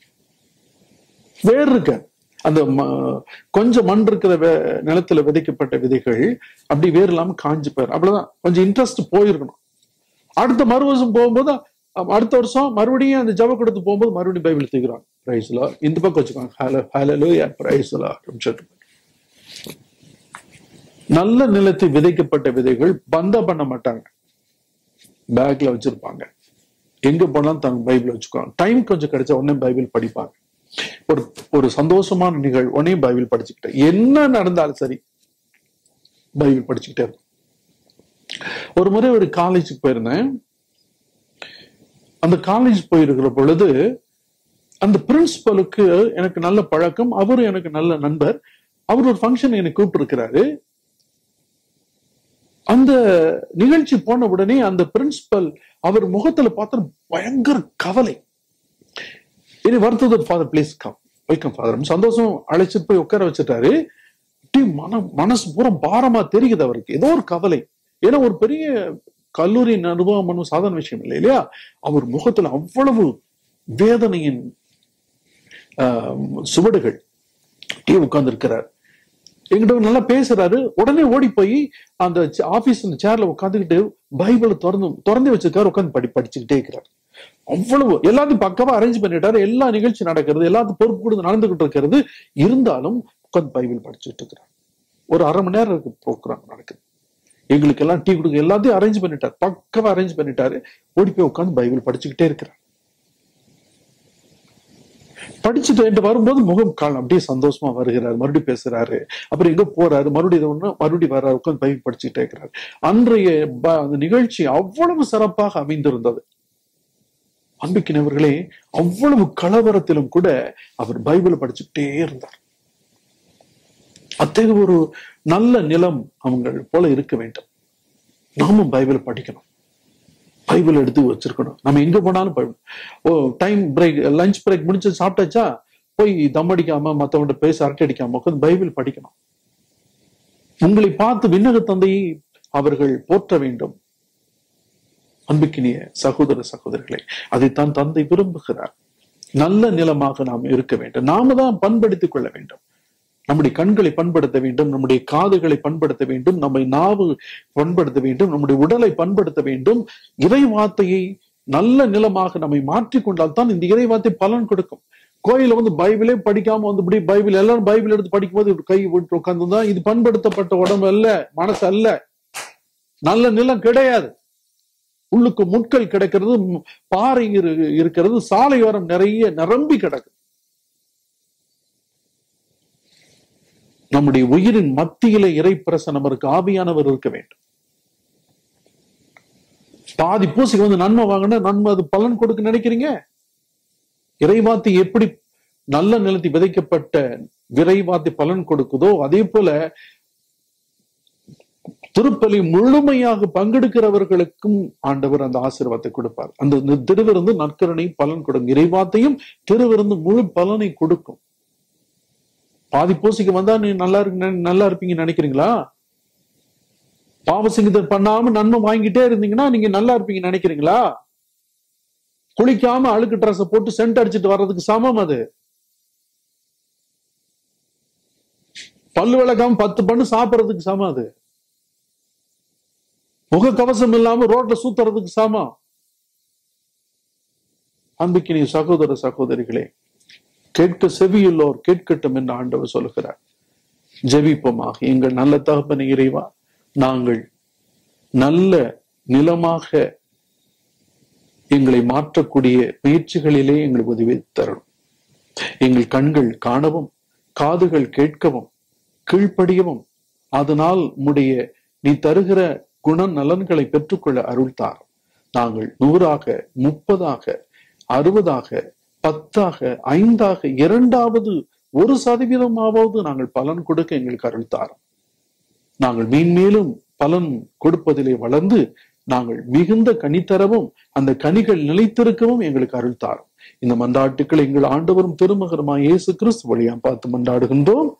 A: வேர் இருக்க அந்த ம- கொஞ்சம் மண் இருக்கிற வே- நிலத்துல விதைக்கப்பட்ட விதைகள் அப்படி வேர் இல்லாம காஞ்சு போயிடும் அவ்வளவுதான் கொஞ்சம் இன்ட்ரெஸ்ட் போயிருக்கணும் அடுத்த மறு வருஷம் போகும்போது அ- அடுத்த வருஷம் மறுபடியும் அந்த ஜப கொடுத்து போகும்போது மறுபடியும் பைபிள் தூக்குறாங்க பிரைஸ்ல இந்த பக்கம் வச்சுக்கோங்க ஹலோ ஹலோ பிரைஸ்ல சொல்லிட்டு நல்ல நிலத்தில் விதைக்கப்பட்ட விதைகள் பந்தா பண்ண மாட்டாங்க பேக்ல வச்சிருப்பாங்க எங்க போனாலும் தங்க பைபிள் வச்சுக்குவாங்க டைம் கொஞ்சம் கிடைச்சா உடனே பைபிள் படிப்பாங்க ஒரு ஒரு சந்தோஷமான நிகழ்வு உடனே பைபிள் படிச்சுக்கிட்டேன் என்ன நடந்தாலும் சரி பைபிள் படிச்சுக்கிட்டே இருக்கும் ஒரு முறை ஒரு காலேஜுக்கு போயிருந்தேன் அந்த காலேஜ் போயிருக்கிற பொழுது அந்த பிரின்சிபலுக்கு எனக்கு நல்ல பழக்கம் அவரும் எனக்கு நல்ல நண்பர் அவர் ஒரு ஃபங்க்ஷன் என்னை கூப்பிட்டு இருக்கிறாரு அந்த நிகழ்ச்சி போன உடனே அந்த பிரின்சிபல் அவர் முகத்துல பார்த்தா பயங்கர கவலை இனி வருத்தது father please come welcome father சந்தோஷம் அழைச்சிட்டு போய் உட்கார வச்சுட்டாரு அப்படியே மன மனசு பூரா பாரமா தெரியுது அவருக்கு ஏதோ ஒரு கவலை ஏன்னா ஒரு பெரிய கல்லூரி அனுபவம் பண்ணும் சாதாரண விஷயம் இல்லை இல்லையா அவர் முகத்துல அவ்வளவு வேதனையின் ஆஹ், சுவடுகள் அப்படியே உட்கார்ந்து இருக்கிறார் எங்கிட்ட நல்லா பேசுறாரு உடனே ஓடி போய் அந்த ஆபீஸ் சேர்ல உட்காந்துக்கிட்டு பைபிளை திறந்து திறந்து வச்சிருக்காரு உட்காந்து படி படிச்சுக்கிட்டே இருக்கிறார் அவ்வளவு எல்லாத்தையும் பக்கவா அரேஞ்ச் பண்ணிட்டாரு எல்லா நிகழ்ச்சி நடக்கிறது எல்லாத்தையும் பொறுப்பு கொடுத்து நடந்துகிட்டு இருக்கிறது இருந்தாலும் உட்காந்து பைபிள் படிச்சுட்டு இருக்கிறார் ஒரு அரை மணி நேரம் இருக்கு ப்ரோக்ராம் நடக்குது எங்களுக்கு எல்லாம் டீ கொடுக்க எல்லாத்தையும் அரேஞ்ச் பண்ணிட்டாரு பக்கவா அரேஞ்ச் பண்ணிட்டாரு ஓடி போய் உட்காந்து பைபிள் படிச்சுக்கிட்டே இருக்கிறார் படிச்சுட்டு என்கிட்ட வரும்போது முகம் கால் அப்படியே சந்தோஷமா வருகிறாரு மறுபடியும் பேசுறாரு அப்புறம் எங்க போறாரு மறுபடியும் இது ஒண்ணு மறுபடியும் வர்றாரு உட்காந்து பைபிள் படிச்சுக்கிட்டே இருக்கிறாரு அன்றைய ப- அந்த நிகழ்ச்சி அவ்வளவு சிறப்பாக அமைந்திருந்தது அன்பிக்கினவர்களே அவ்வளவு கலவரத்திலும் கூட அவர் பைபிள் படிச்சுக்கிட்டே இருந்தார் அத்தகைய ஒரு நல்ல நிலம் அவங்க போல இருக்க வேண்டும் நாமும் பைபிள் படிக்கணும் பைபிள் எடுத்து வச்சிருக்கணும் நம்ம எங்க போனாலும் பைபிள் ஓ டைம் பிரேக் லஞ்ச் பிரேக் முடிச்சு சாப்பிட்டாச்சா போய் தம் அடிக்காம மத்தவங்க பேச அரட்டை அடிக்காம உட்கார்ந்து பைபிள் படிக்கணும் உங்களை பார்த்து விண்ணக தந்தையை அவர்கள் போற்ற வேண்டும் அன்புக்கினிய சகோதர சகோதரிகளை அதைத்தான் தந்தை விரும்புகிறார் நல்ல நிலமாக நாம் இருக்க வேண்டும் நாம தான் பண்படுத்திக் கொள்ள வேண்டும் நம்முடைய கண்களை பண்படுத்த வேண்டும் நம்முடைய காதுகளை பண்படுத்த வேண்டும் நம்மை நாவு பண்படுத்த வேண்டும் நம்முடைய உடலை பண்படுத்த வேண்டும் இறை வார்த்தையை நல்ல நிலமாக நம்மை மாற்றிக்கொண்டால் தான் இந்த இறை வார்த்தை பலன் கொடுக்கும் கோயில வந்து பைபிளே படிக்காம வந்து இப்படி பைபிள் எல்லாரும் பைபிள் எடுத்து படிக்கும்போது இப்படி கை விட்டு உட்கார்ந்து இது பண்படுத்தப்பட்ட உடம்பு அல்ல மனசு அல்ல நல்ல நிலம் கிடையாது உள்ளுக்கு முட்கள் கிடக்கிறது ம், பாறை இரு- இருக்கிறது சாலையோரம் நிறைய நிரம்பி கிடக்கு நம்முடைய உயிரின் மத்தியில இறைப்பிரசனம் இருக்கு ஆவியானவர் இருக்க வேண்டும் பாதி பூசிக்கு வந்து நன்மை வாங்கினா நன்மை அது பலன் கொடுக்க நினைக்கிறீங்க இறைவாத்தி எப்படி நல்ல நிலத்தில் விதைக்கப்பட்ட விரைவாத்தி பலன் கொடுக்குதோ அதே போல திருப்பலி முழுமையாக பங்கெடுக்கிறவர்களுக்கும் ஆண்டவர் அந்த ஆசீர்வாதத்தை கொடுப்பார் அந்த திருவிருந்து நற்கரணை பலன் கொடுக்கும் இறைவாத்தையும் திருவிருந்து முழு பலனை கொடுக்கும் பாதி பூசிக்கு வந்தா நீ நல்லா இருக்கு நல்லா இருப்பீங்க நினைக்கிறீங்களா பாவசிங்கத்தை பண்ணாம நன்மை வாங்கிட்டே இருந்தீங்கன்னா நீங்க நல்லா இருப்பீங்க நினைக்கிறீங்களா குளிக்காம அழுக்கு ட்ரெஸ் போட்டு சென்ட் அடிச்சிட்டு வர்றதுக்கு சமம் அது பல்லு விளக்காம பத்து பண்ணு சாப்பிடுறதுக்கு சமம் அது முக கவசம் இல்லாம ரோட்ல சுத்துறதுக்கு சாமா அன்புக்கினி சகோதர சகோதரிகளே கேட்க செவியுள்ளோர் கேட்கட்டும் என்று ஆண்டவர் சொல்கிறார் ஜெபிப்போமாக எங்கள் நல்ல தகப்பனை இறைவா நாங்கள் நல்ல நிலமாக எங்களை மாற்றக்கூடிய முயற்சிகளிலே எங்களுக்கு உதவி தரணும் எங்கள் கண்கள் காணவும் காதுகள் கேட்கவும் கீழ்ப்படியவும் அதனால் உம்முடைய நீ தருகிற குண நலன்களை பெற்றுக்கொள்ள அருள்தார் நாங்கள் நூறாக முப்பதாக அறுபதாக பத்தாக ஐந்தாக இரண்டாவது ஒரு சதவீதமாவது நாங்கள் பலன் கொடுக்க எங்களுக்கு அருள்தார் நாங்கள் மீன்மேலும் பலன் கொடுப்பதிலே வளர்ந்து நாங்கள் மிகுந்த கனி தரவும் அந்த கனிகள் நிலைத்திருக்கவும் எங்களுக்கு அருள் தாரும் இந்த மன்றாட்டுக்கள் எங்கள் ஆண்டவரும் திருமகரமாய் இயேசு கிறிஸ்து வழியா பார்த்து மன்றாடுகின்றோம்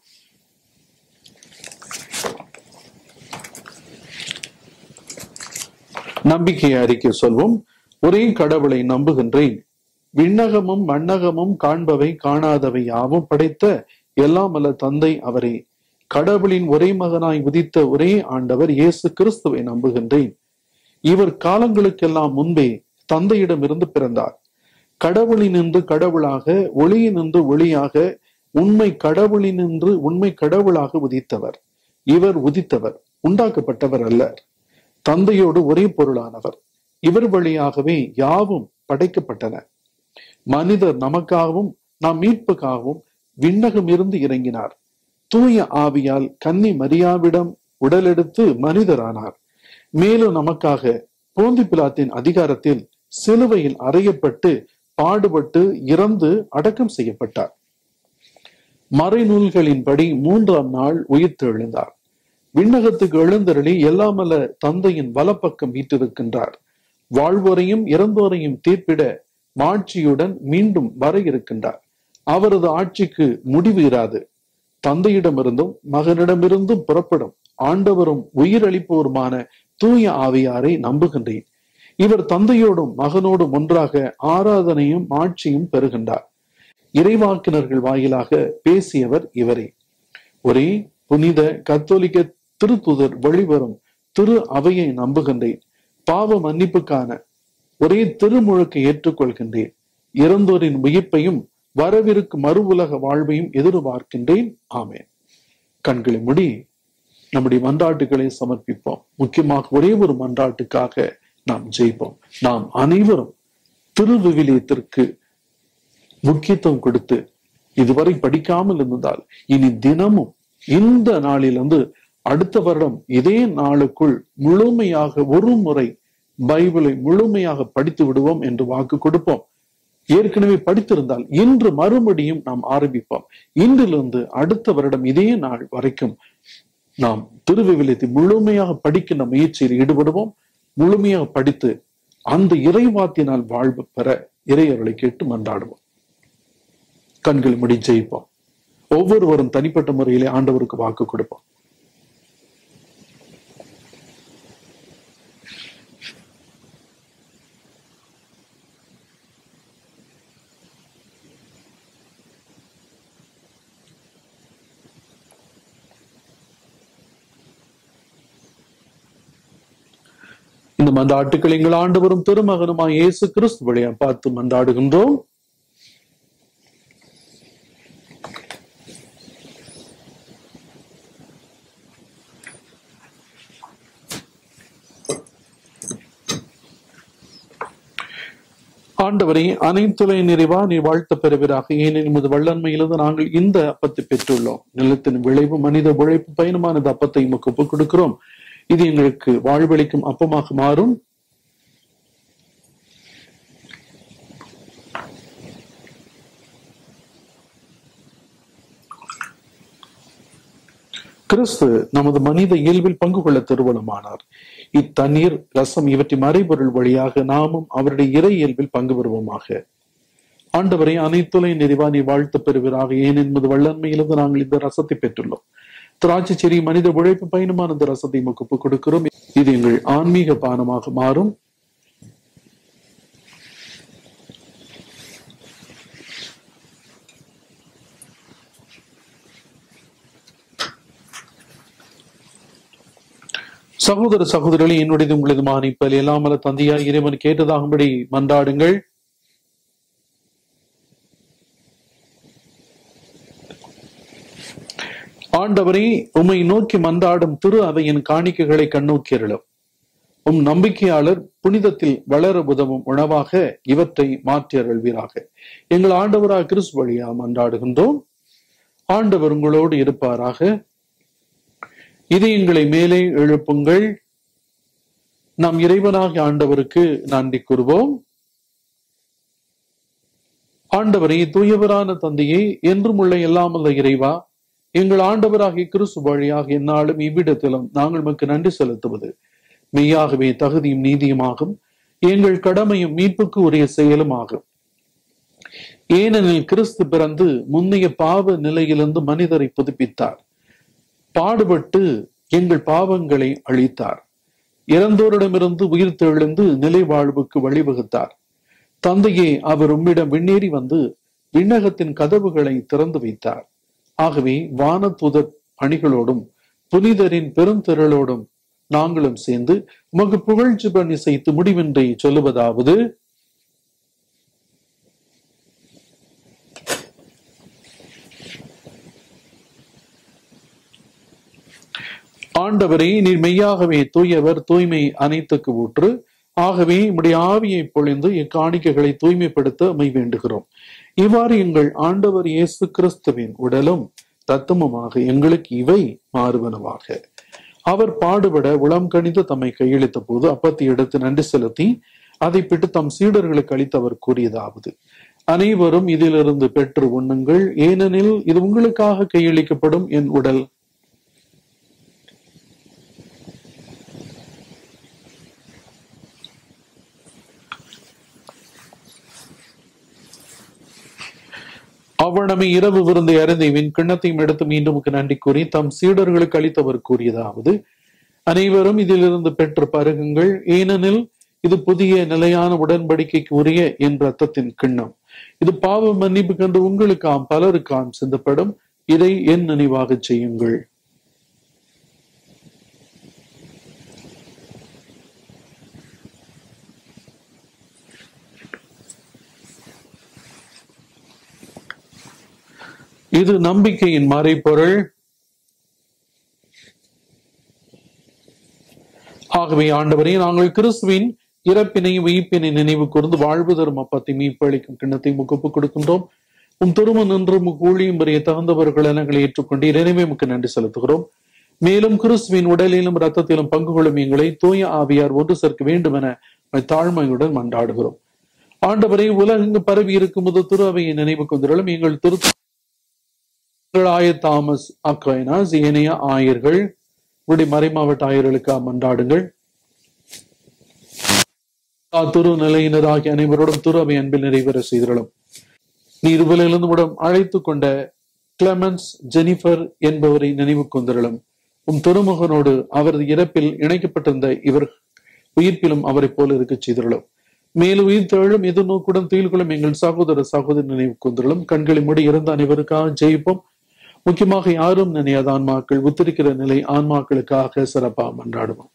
A: நம்பிக்கை அறிக்கை சொல்வோம் ஒரே கடவுளை நம்புகின்றேன் விண்ணகமும் மண்ணகமும் காண்பவை காணாதவை யாவும் படைத்த எல்லாம் அல்ல தந்தை அவரே கடவுளின் ஒரே மகனாய் உதித்த ஒரே ஆண்டவர் இயேசு கிறிஸ்துவை நம்புகின்றேன் இவர் காலங்களுக்கெல்லாம் முன்பே தந்தையிடமிருந்து பிறந்தார் கடவுளினின்று கடவுளாக ஒளியினின்று ஒளியாக உண்மை கடவுளினின்று உண்மை கடவுளாக உதித்தவர் இவர் உதித்தவர் உண்டாக்கப்பட்டவர் அல்ல தந்தையோடு ஒரே பொருளானவர் இவர் வழியாகவே யாவும் படைக்கப்பட்டன மனிதர் நமக்காகவும் நாம் மீட்புக்காகவும் விண்ணகம் இருந்து இறங்கினார் தூய ஆவியால் கன்னி மரியாவிடம் உடலெடுத்து மனிதரானார் மேலும் நமக்காக போந்தி பிலாத்தின் அதிகாரத்தில் சிலுவையில் அறையப்பட்டு பாடுபட்டு இறந்து அடக்கம் செய்யப்பட்டார் மறைநூல்களின்படி மூன்றாம் நாள் உயிர்த்து எழுந்தார் விண்ணகத்துக்கு எழுந்தருளி எல்லாமல்ல தந்தையின் வலப்பக்கம் வீட்டிருக்கின்றார் வாழ்வோரையும் இறந்தோரையும் தீர்ப்பிட மாட்சியுடன் மீண்டும் வர இருக்கின்றார் அவரது ஆட்சிக்கு முடிவு இராது தந்தையிடமிருந்தும் மகனிடமிருந்தும் புறப்படும் ஆண்டவரும் உயிரளிப்போருமான தூய ஆவியாரை நம்புகின்றேன் இவர் தந்தையோடும் மகனோடும் ஒன்றாக ஆராதனையும் ஆட்சியும் பெறுகின்றார் இறைவாக்கினர்கள் வாயிலாக பேசியவர் இவரே ஒரே புனித கத்தோலிக்க திருத்துதர் வழிவரும் திரு அவையை நம்புகின்றேன் பாவ மன்னிப்புக்கான ஒரே திருமுழுக்கை ஏற்றுக்கொள்கின்றேன் இறந்தோரின் உயிர்ப்பையும் வரவிருக்கும் மறு உலக வாழ்வையும் எதிர்பார்க்கின்றேன் ஆமேன் கண்களை முடி நம்முடைய மன்றாட்டுகளை சமர்ப்பிப்போம் முக்கியமாக ஒரே ஒரு மன்றாட்டுக்காக நாம் ஜெயிப்போம் நாம் அனைவரும் திருவிவிலியத்திற்கு முக்கியத்துவம் கொடுத்து இதுவரை படிக்காமல் இருந்ததால் இனி தினமும் இந்த நாளிலிருந்து அடுத்த வருடம் இதே நாளுக்குள் முழுமையாக ஒரு முறை பைபிளை முழுமையாக படித்து விடுவோம் என்று வாக்கு கொடுப்போம் ஏற்கனவே படித்திருந்தால் இன்று மறுபடியும் நாம் ஆரம்பிப்போம் இன்றிலிருந்து அடுத்த வருடம் இதே நாள் வரைக்கும் நாம் திருவிவிலியத்தை முழுமையாக படிக்கின்ற முயற்சியில் ஈடுபடுவோம் முழுமையாக படித்து அந்த இறைவாத்தினால் வாழ்வு பெற இறையர்களை கேட்டு மன்றாடுவோம் கண்கள் முடி ஜெயிப்போம் ஒவ்வொருவரும் தனிப்பட்ட முறையிலே ஆண்டவருக்கு வாக்கு கொடுப்போம் இந்த மன்றாட்டுக்கள் எங்கள் ஆண்டவரும் திருமகனுமாய் இயேசு கிறிஸ்து வழியா பார்த்து மன்றாடுகின்றோம் ஆண்டவரை அனைத்துலை நிறைவா நீ வாழ்த்த பெறுவீராக ஏனெனில் உமது வல்லன்மையிலிருந்து நாங்கள் இந்த அப்பத்தை பெற்றுள்ளோம் நிலத்தின் விளைவு மனித உழைப்பு பயணமானது அப்பத்தை உமக்கு ஒப்புக் கொடுக்கிறோம் இது எங்களுக்கு வாழ்வளிக்கும் அப்பமாக மாறும் கிறிஸ்து நமது மனித இயல்பில் பங்கு கொள்ள திருவள்ளமானார் இத்தண்ணீர் ரசம் இவற்றின் மறைபொருள் வழியாக நாமும் அவருடைய இறை இயல்பில் பங்கு பெறுவோமாக ஆண்டவரை அனைத்துலை நிறைவா நீ வாழ்த்து பெறுவீராக ஏன் என்பது வல்லன்மையிலிருந்து நாங்கள் இந்த ரசத்தை பெற்றுள்ளோம் திராட்சை செடி மனித உழைப்பு பயணமான இந்த ரசத்தை முக்குப்பு கொடுக்கிறோம் இது எங்கள் ஆன்மீக பானமாக மாறும் சகோதர சகோதரர்களே என்னுடையது உங்களது மானிப்பல் எல்லாமல தந்தையார் இறைவன் கேட்டதாகும்படி மன்றாடுங்கள் ஆண்டவரே உம்மை நோக்கி மன்றாடும் திரு அவையின் காணிக்கைகளை கண்ணோக்கியருளும் உம் நம்பிக்கையாளர் புனிதத்தில் வளர உதவும் உணவாக இவற்றை மாற்றி அருள்வீராக எங்கள் ஆண்டவராக கிறிஸ்து வழியா மன்றாடுகின்றோம் ஆண்டவர் உங்களோடு இருப்பாராக இதயங்களை மேலே எழுப்புங்கள் நாம் இறைவனாகிய ஆண்டவருக்கு நன்றி கூறுவோம் ஆண்டவரை தூயவரான தந்தையே என்றும் உள்ள எல்லாமல்ல இறைவா எங்கள் ஆண்டவராகிய கிறிஸ்து வழியாக எந்நாளும் இவ்விடத்திலும் நாங்கள் நமக்கு நன்றி செலுத்துவது மெய்யாகவே தகுதியும் நீதியுமாகும் எங்கள் கடமையும் மீட்புக்கு உரிய செயலும் ஆகும் ஏனெனில் கிறிஸ்து பிறந்து முன்னைய பாவ நிலையிலிருந்து மனிதரை புதுப்பித்தார் பாடுபட்டு எங்கள் பாவங்களை அழித்தார் இறந்தோரிடமிருந்து உயிர் தெழுந்து நிலை வாழ்வுக்கு வழிவகுத்தார் தந்தையே அவர் உம்மிடம் விண்ணேறி வந்து விண்ணகத்தின் கதவுகளை திறந்து வைத்தார் ஆகவே வானத்துதர் அணிகளோடும் புனிதரின் பெருந்திரளோடும் நாங்களும் சேர்ந்து உமக்கு புகழ்ச்சி பண்ணி செய்து முடிவின்றி சொல்லுவதாவது ஆண்டவரே நீர் மெய்யாகவே தூயவர் தூய்மை அனைத்துக்கு ஊற்று ஆகவே உம்முடைய ஆவியை பொழிந்து இக்காணிக்கைகளை தூய்மைப்படுத்த அமை வேண்டுகிறோம் இவ்வாறு எங்கள் ஆண்டவர் இயேசு கிறிஸ்துவின் உடலும் தத்துவமாக எங்களுக்கு இவை மாறுவனவாக அவர் பாடுபட உளம் கணிந்து தம்மை கையளித்த போது அப்பத்தை எடுத்து நன்றி செலுத்தி அதை பிட்டு தம் சீடர்களுக்கு அளித்து அவர் கூறியதாவது அனைவரும் இதிலிருந்து பெற்று உண்ணுங்கள் ஏனெனில் இது உங்களுக்காக கையளிக்கப்படும் என் உடல் அவ்வளமை இரவு விருந்தை அறிந்தவின் கிண்ணத்தையும் எடுத்து மீண்டும் நன்றி கூறி தம் சீடர்களுக்கு அளித்தவர் கூறியதாவது அனைவரும் இதிலிருந்து பெற்று பருகுங்கள் ஏனெனில் இது புதிய நிலையான உடன்படிக்கைக்கு உரிய என் ரத்தத்தின் கிண்ணம் இது பாவ மன்னிப்பு கண்டு உங்களுக்காம் பலருக்காம் சிந்தப்படும் இதை என் நினைவாக செய்யுங்கள் இது நம்பிக்கையின் மறைப்பொருள் ஆகவே ஆண்டவரே நாங்கள் கிறிஸ்துவின் இறப்பினையும் உயிர்ப்பினை நினைவு கூர்ந்து வாழ்வு தரும் அப்பத்தை மீட்பளிக்கும் கிண்ணத்தை முகப்பு கொடுக்கின்றோம் உம் திரும நின்று கூலியும் வரைய தகுந்தவர்கள் எங்களை ஏற்றுக்கொண்டு இறைவே முக்கு நன்றி செலுத்துகிறோம் மேலும் கிறிஸ்துவின் உடலிலும் ரத்தத்திலும் பங்கு கொள்ளும் எங்களை தூய ஆவியார் ஒன்று சேர்க்க வேண்டும் என தாழ்மையுடன் மன்றாடுகிறோம் ஆண்டவரை உலகெங்கு பரவி இருக்கும் முது திரு அவையை நினைவு கொண்டிருளும் எங்கள் திரு ஆயர் தாமஸ் அக்வைனாஸ் ஏனைய ஆயர்கள் உடைய மறைமாவட்ட ஆயர்களுக்கு மன்றாடுங்கள் துரு நிலையினராகிய அனைவரோடும் துரு அவை அன்பில் நிறைவேற செய்திருளும் நீ இருவலிலிருந்து உடம் அழைத்து கொண்ட கிளமன்ஸ் ஜெனிஃபர் என்பவரை நினைவு கொண்டிருளும் உம் திருமகனோடு அவரது இறப்பில் இணைக்கப்பட்டிருந்த இவர் உயிர்ப்பிலும் அவரை போல இருக்க செய்திருளும் மேலும் உயிர் தழும் எதிர்நோக்குடன் துயில்களும் எங்கள் சகோதர சகோதரி நினைவு கொண்டிருளும் கண்களை மூடி இறந்த அனைவருக்காக ஜெயிப்போம் முக்கியமாக யாரும் நினையாத ஆன்மாக்கள் உத்திருக்கிற நிலை ஆன்மாக்களுக்காக சிறப்பா மன்றாடுவோம்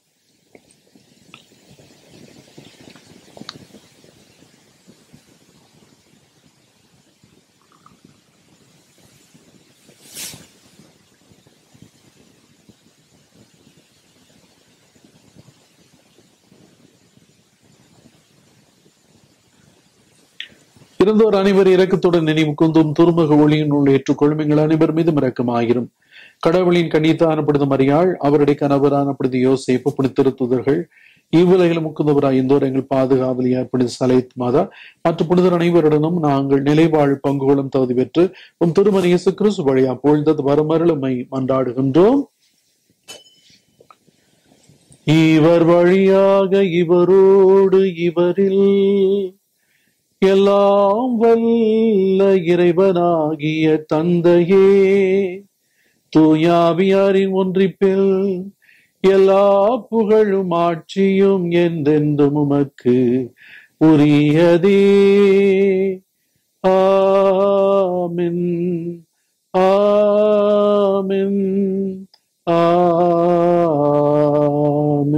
A: இருந்தோர் அனைவர் இறக்கத்துடன் நினைவு கூந்தும் துருமுக ஒளியின் உள்ள ஏற்றுக்கொள்ளும் எங்கள் அனைவர் மீதும் இரக்கமாயிரும் கடவுளின் கண்ணித்தானப்படுத்தும் மரியாள் அவருடைய கணவரானப்படுது யோசேப்பு புனித்திருத்துதர்கள் இவ்வுலகில் முக்குந்தவராய் இந்தோர் எங்கள் பாதுகாவலியார் புனித சலைத் மாதா மற்ற புனிதர் அனைவருடனும் நாங்கள் நிலைவாழ் பங்குகளும் தகுதி பெற்று உம் திருமண இயேசு கிறிஸ்து வழியா பொழுதது வருமருளுமை மன்றாடுகின்றோம் இவர் வழியாக இவரோடு இவரில் எல்லாம் வல்ல இறைவனாகிய தந்தையே தூயாவியாரின் ஒன்றிப்பில் எல்லா புகழும் ஆட்சியும் என்றென்றும் உமக்கு உரியதே ஆமின் ஆமின் ஆமின்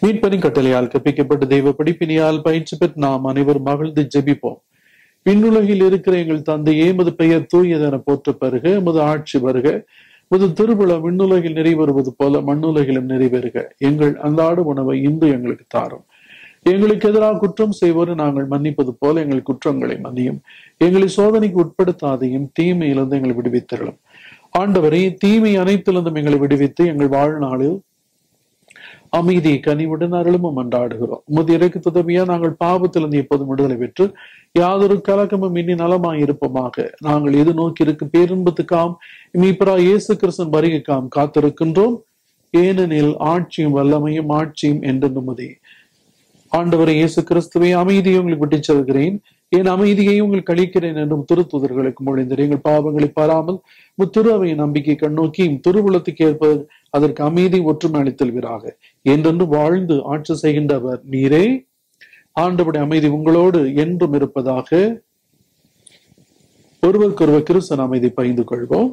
A: மீட்பரின் கட்டளையால் கற்பிக்கப்பட்ட தெய்வ படிப்பினியால் பயிற்சி பெற்று நாம் அனைவரும் மகிழ்ந்து ஜெபிப்போம் விண்ணுலகில் இருக்கிற எங்கள் தந்தையே எமது பெயர் தூயதென போற்ற பெறுக எமது ஆட்சி வருக முது திருவிழா விண்ணுலகில் நிறைவேறுவது போல மண்ணுலகிலும் நிறைவேறுக எங்கள் அன்றாட உணவை இன்று எங்களுக்கு தாரும் எங்களுக்கு எதிராக குற்றம் செய்வோரை நாங்கள் மன்னிப்பது போல எங்கள் குற்றங்களை மன்னியும் எங்களை சோதனைக்கு உட்படுத்தாதையும் தீமையிலிருந்து எங்களை விடுவித்தரலும் ஆண்டவரை தீமை அனைத்திலிருந்தும் எங்களை விடுவித்து எங்கள் வாழ்நாளில் அமைதியை கனிவுடன் அருளும் அன்றாடுகிறோம் உமது இறக்கு துதவியா நாங்கள் பாவத்திலிருந்து எப்போதும் விடுதலை பெற்று யாதொரு கலக்கமும் இனி நலமாய் இருப்போமாக நாங்கள் எது நோக்கி இருக்கும் பேரின்பத்துக்காம் மீப்பரா இயேசு கிறிஸ்தன் வருகைக்காம் காத்திருக்கின்றோம் ஏனெனில் ஆட்சியும் வல்லமையும் ஆட்சியும் என்று நிம்மதி ஆண்டவரை இயேசு கிறிஸ்துவை அமைதியை உங்களுக்கு விட்டுச் செல்கிறேன் என் அமைதியை உங்களுக்கு அளிக்கிறேன் என்றும் திருத்துதர்களுக்கு மொழிந்தார் எங்கள் பாவங்களை பாராமல் முத்திரு அவையின் நம்பிக்கை கண்ணோக்கி திருவுளத்துக்கு ஏற்ப அதற்கு அமைதி ஒற்றுமை அளித்தல்வீராக என்றென்று வாழ்ந்து ஆட்சி செய்கின்றவர் நீரே ஆண்டவருடைய அமைதி உங்களோடு என்றும் இருப்பதாக ஒருவருக்கொருவர் கிறிஸ்தன் அமைதி பகிர்ந்து கொள்வோம்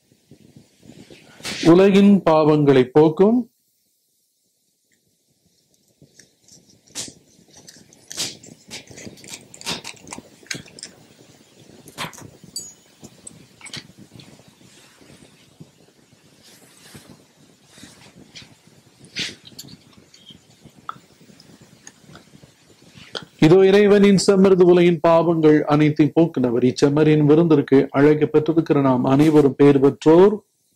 A: உலகின் பாவங்களை போக்கும் இதோ இறைவனின் செம்மருது உலகின் பாவங்கள் அனைத்தையும் போக்குனவர் இச்செம்மரின் விருந்திற்கு அழைக்க பெற்றிருக்கிற நாம் அனைவரும் பேர் பெற்றோர்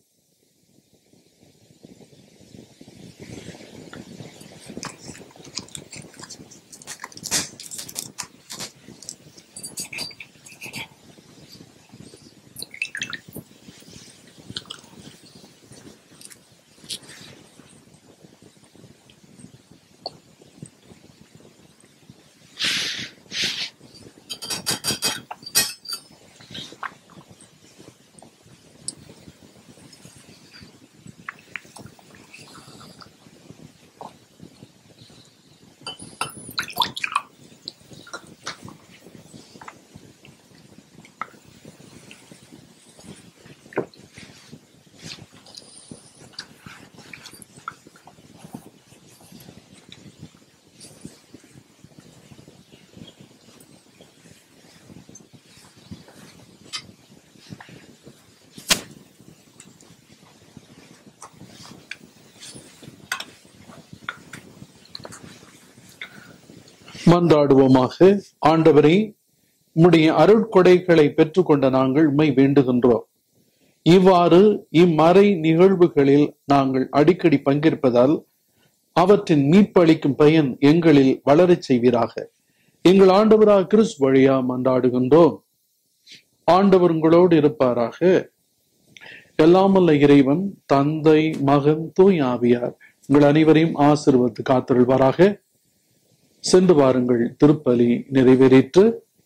A: மன்றாடுவோமாக ஆண்டவரை உம்முடைய அருட்கொடைகளை பெற்றுக்கொண்ட நாங்கள் உம்மை வேண்டுகின்றோம் இவ்வாறு இம்மறை நிகழ்வுகளில் நாங்கள் அடிக்கடி பங்கேற்பதால் அவற்றின் மீட்பு அளிக்கும் பயன் எங்களில் வளரச் செய்வீராக எங்கள் ஆண்டவராக கிறிஸ் வழியா மன்றாடுகின்றோம் ஆண்டவர் உங்களோடு இருப்பாராக எல்லாமல்ல இறைவன் தந்தை மகன் தூய் ஆவியார் உங்கள் அனைவரையும் ஆசிர்வத்து காத்திருள்வாராக சென்று வாருங்கள் திருப்பலி நிறைவேறிற்று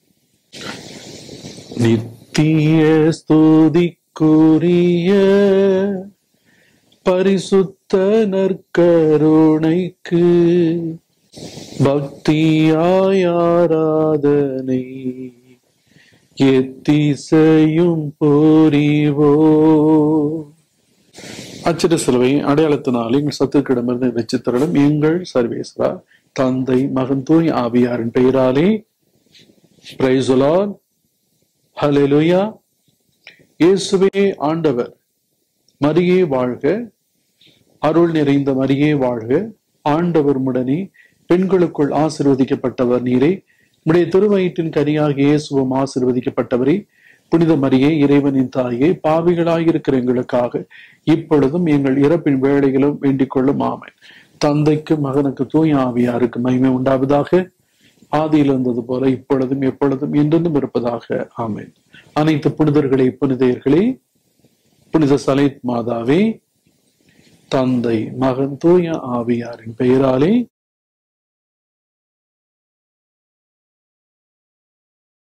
A: நித்திய ஸ்துதிக்குரிய பரிசுத்த நற்கருணைக்கு பக்தியாய் ஆராதனை எத்திசையும் போரிவோ அச்சிட சிலுவை அடையாளத்தினால் எங்கள் சத்துக்கிடமிருந்து வெச்சித்தரலும் எங்கள் சர்வேஸ்வரா தந்தை மகன் தூய் ஆவியாரின் பெயராலே பிரைசுலான் ஹலெலுயா இயேசுவே ஆண்டவர் மரியே வாழ்க அருள் நிறைந்த மரியே வாழ்க ஆண்டவர் முடனே பெண்களுக்குள் ஆசிர்வதிக்கப்பட்டவர் நீரே உடைய திருவயிற்றின் கனியாக இயேசுவும் ஆசிர்வதிக்கப்பட்டவரே புனித மரியே இறைவனின் தாயே பாவிகளாயிருக்கிற எங்களுக்காக இப்பொழுதும் எங்கள் இறப்பின் வேளையிலும் வேண்டிக் கொள்ளும் ஆமை தந்தைக்கு மகனுக்கு தூய் ஆவியாருக்கு மகிமை உண்டாவதாக ஆதியில் இருந்தது போல இப்பொழுதும் எப்பொழுதும் என்றென்றும் இருப்பதாக ஆமேன் அனைத்து புனிதர்களே புனிதையர்களே புனித சலைத் மாதாவே தந்தை மகன் தூய ஆவியாரின் பெயராலே